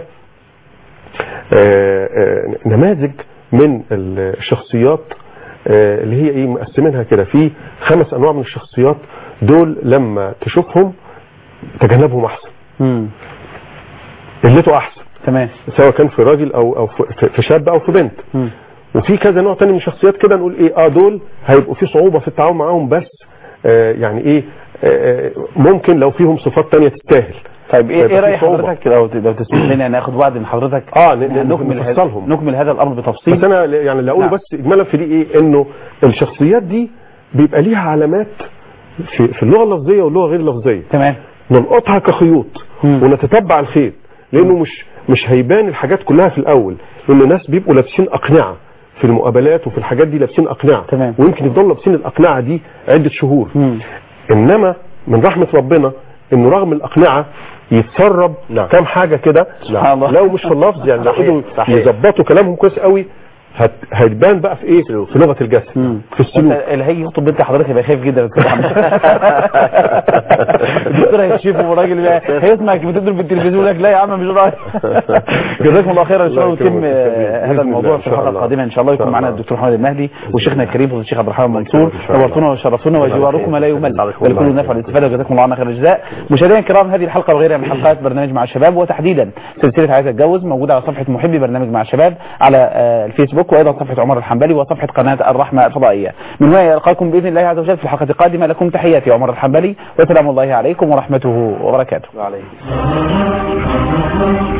[SPEAKER 2] آه، آه، نماذج من الشخصيات آه، اللي هي ايه مقسمينها كده في خمس انواع من الشخصيات دول لما تشوفهم تجنبهم احسن
[SPEAKER 1] مم.
[SPEAKER 2] قلته احسن
[SPEAKER 1] تمام
[SPEAKER 2] سواء كان في راجل او او في- في شاب او في بنت
[SPEAKER 1] مم.
[SPEAKER 2] وفي كذا نوع تاني من الشخصيات كده نقول ايه اه دول هيبقوا في صعوبة في التعامل معاهم بس آه يعني ايه آه ممكن لو فيهم صفات تانية تستاهل
[SPEAKER 1] طيب ايه
[SPEAKER 2] هيبقى
[SPEAKER 1] ايه
[SPEAKER 2] في
[SPEAKER 1] راي
[SPEAKER 2] صعوبة.
[SPEAKER 1] حضرتك لو لو تسمح لنا ناخد وعد من حضرتك
[SPEAKER 2] اه ن- ن-
[SPEAKER 1] نكمل هذا
[SPEAKER 2] نفصلهم.
[SPEAKER 1] نكمل هذا الامر
[SPEAKER 2] بس
[SPEAKER 1] بتفصيل
[SPEAKER 2] انا ل- يعني اللي اقوله
[SPEAKER 1] نعم.
[SPEAKER 2] بس اجمالا في دي ايه انه الشخصيات دي بيبقى ليها علامات في, في اللغة اللفظية واللغة غير اللفظية
[SPEAKER 1] تمام
[SPEAKER 2] نلقطها كخيوط
[SPEAKER 1] مم.
[SPEAKER 2] ونتتبع الخيط لانه مش مش هيبان الحاجات كلها في الاول لان الناس بيبقوا لابسين اقنعه في المقابلات وفي الحاجات دي لابسين اقنعه
[SPEAKER 1] تمام.
[SPEAKER 2] ويمكن يفضلوا لابسين الاقنعه دي عده شهور
[SPEAKER 1] مم.
[SPEAKER 2] انما من رحمه ربنا انه رغم الاقنعه يتسرب
[SPEAKER 3] نعم.
[SPEAKER 2] كام حاجه كده
[SPEAKER 1] سبحان الله.
[SPEAKER 2] لو مش في اللفظ يعني لو
[SPEAKER 3] صحيح،
[SPEAKER 2] قدروا
[SPEAKER 3] صحيح.
[SPEAKER 2] يظبطوا كلامهم كويس قوي هت... هيبان بقى في ايه في لغه الجسد
[SPEAKER 1] مم.
[SPEAKER 2] في السلوك
[SPEAKER 1] وأنت اللي هيجي يخطب بنت حضرتك يبقى خايف جدا الدكتور هيكشفه والراجل بقى هيسمعك بتضرب في التلفزيون يقول لك لا يا عم مش رايح جزاكم الله خيرا ان شاء الله
[SPEAKER 2] الله
[SPEAKER 1] ويتم
[SPEAKER 2] يكرمك.
[SPEAKER 1] آه، هذا
[SPEAKER 2] بإذن
[SPEAKER 1] الموضوع
[SPEAKER 2] الله.
[SPEAKER 1] في
[SPEAKER 2] إن شاء
[SPEAKER 1] الحلقه
[SPEAKER 2] الله.
[SPEAKER 1] القادمه ان شاء الله
[SPEAKER 2] إن شاء
[SPEAKER 1] يكون معنا
[SPEAKER 2] الله.
[SPEAKER 1] الدكتور محمد المهدي وشيخنا الكريم فضيله الشيخ عبد الرحمن منصور
[SPEAKER 2] إن شاء الله.
[SPEAKER 1] نورتونا وشرفتونا وجواركم لا يمل
[SPEAKER 3] الله
[SPEAKER 1] بل كل
[SPEAKER 3] يكرمك.
[SPEAKER 1] النفع والاستفاده وجزاكم الله عنا خير الجزاء مشاهدينا الكرام هذه الحلقه وغيرها من حلقات برنامج مع الشباب وتحديدا سلسله عايز اتجوز موجوده على صفحه محبي برنامج مع الشباب على آه، الفيسبوك وايضا صفحه عمر الحنبلي وصفحه قناه الرحمه الفضائيه من هنا القاكم باذن الله عز وجل في الحلقه القادمه لكم تحياتي عمر الحنبلي وسلام الله عليكم ورحمته وبركاته
[SPEAKER 3] عليكم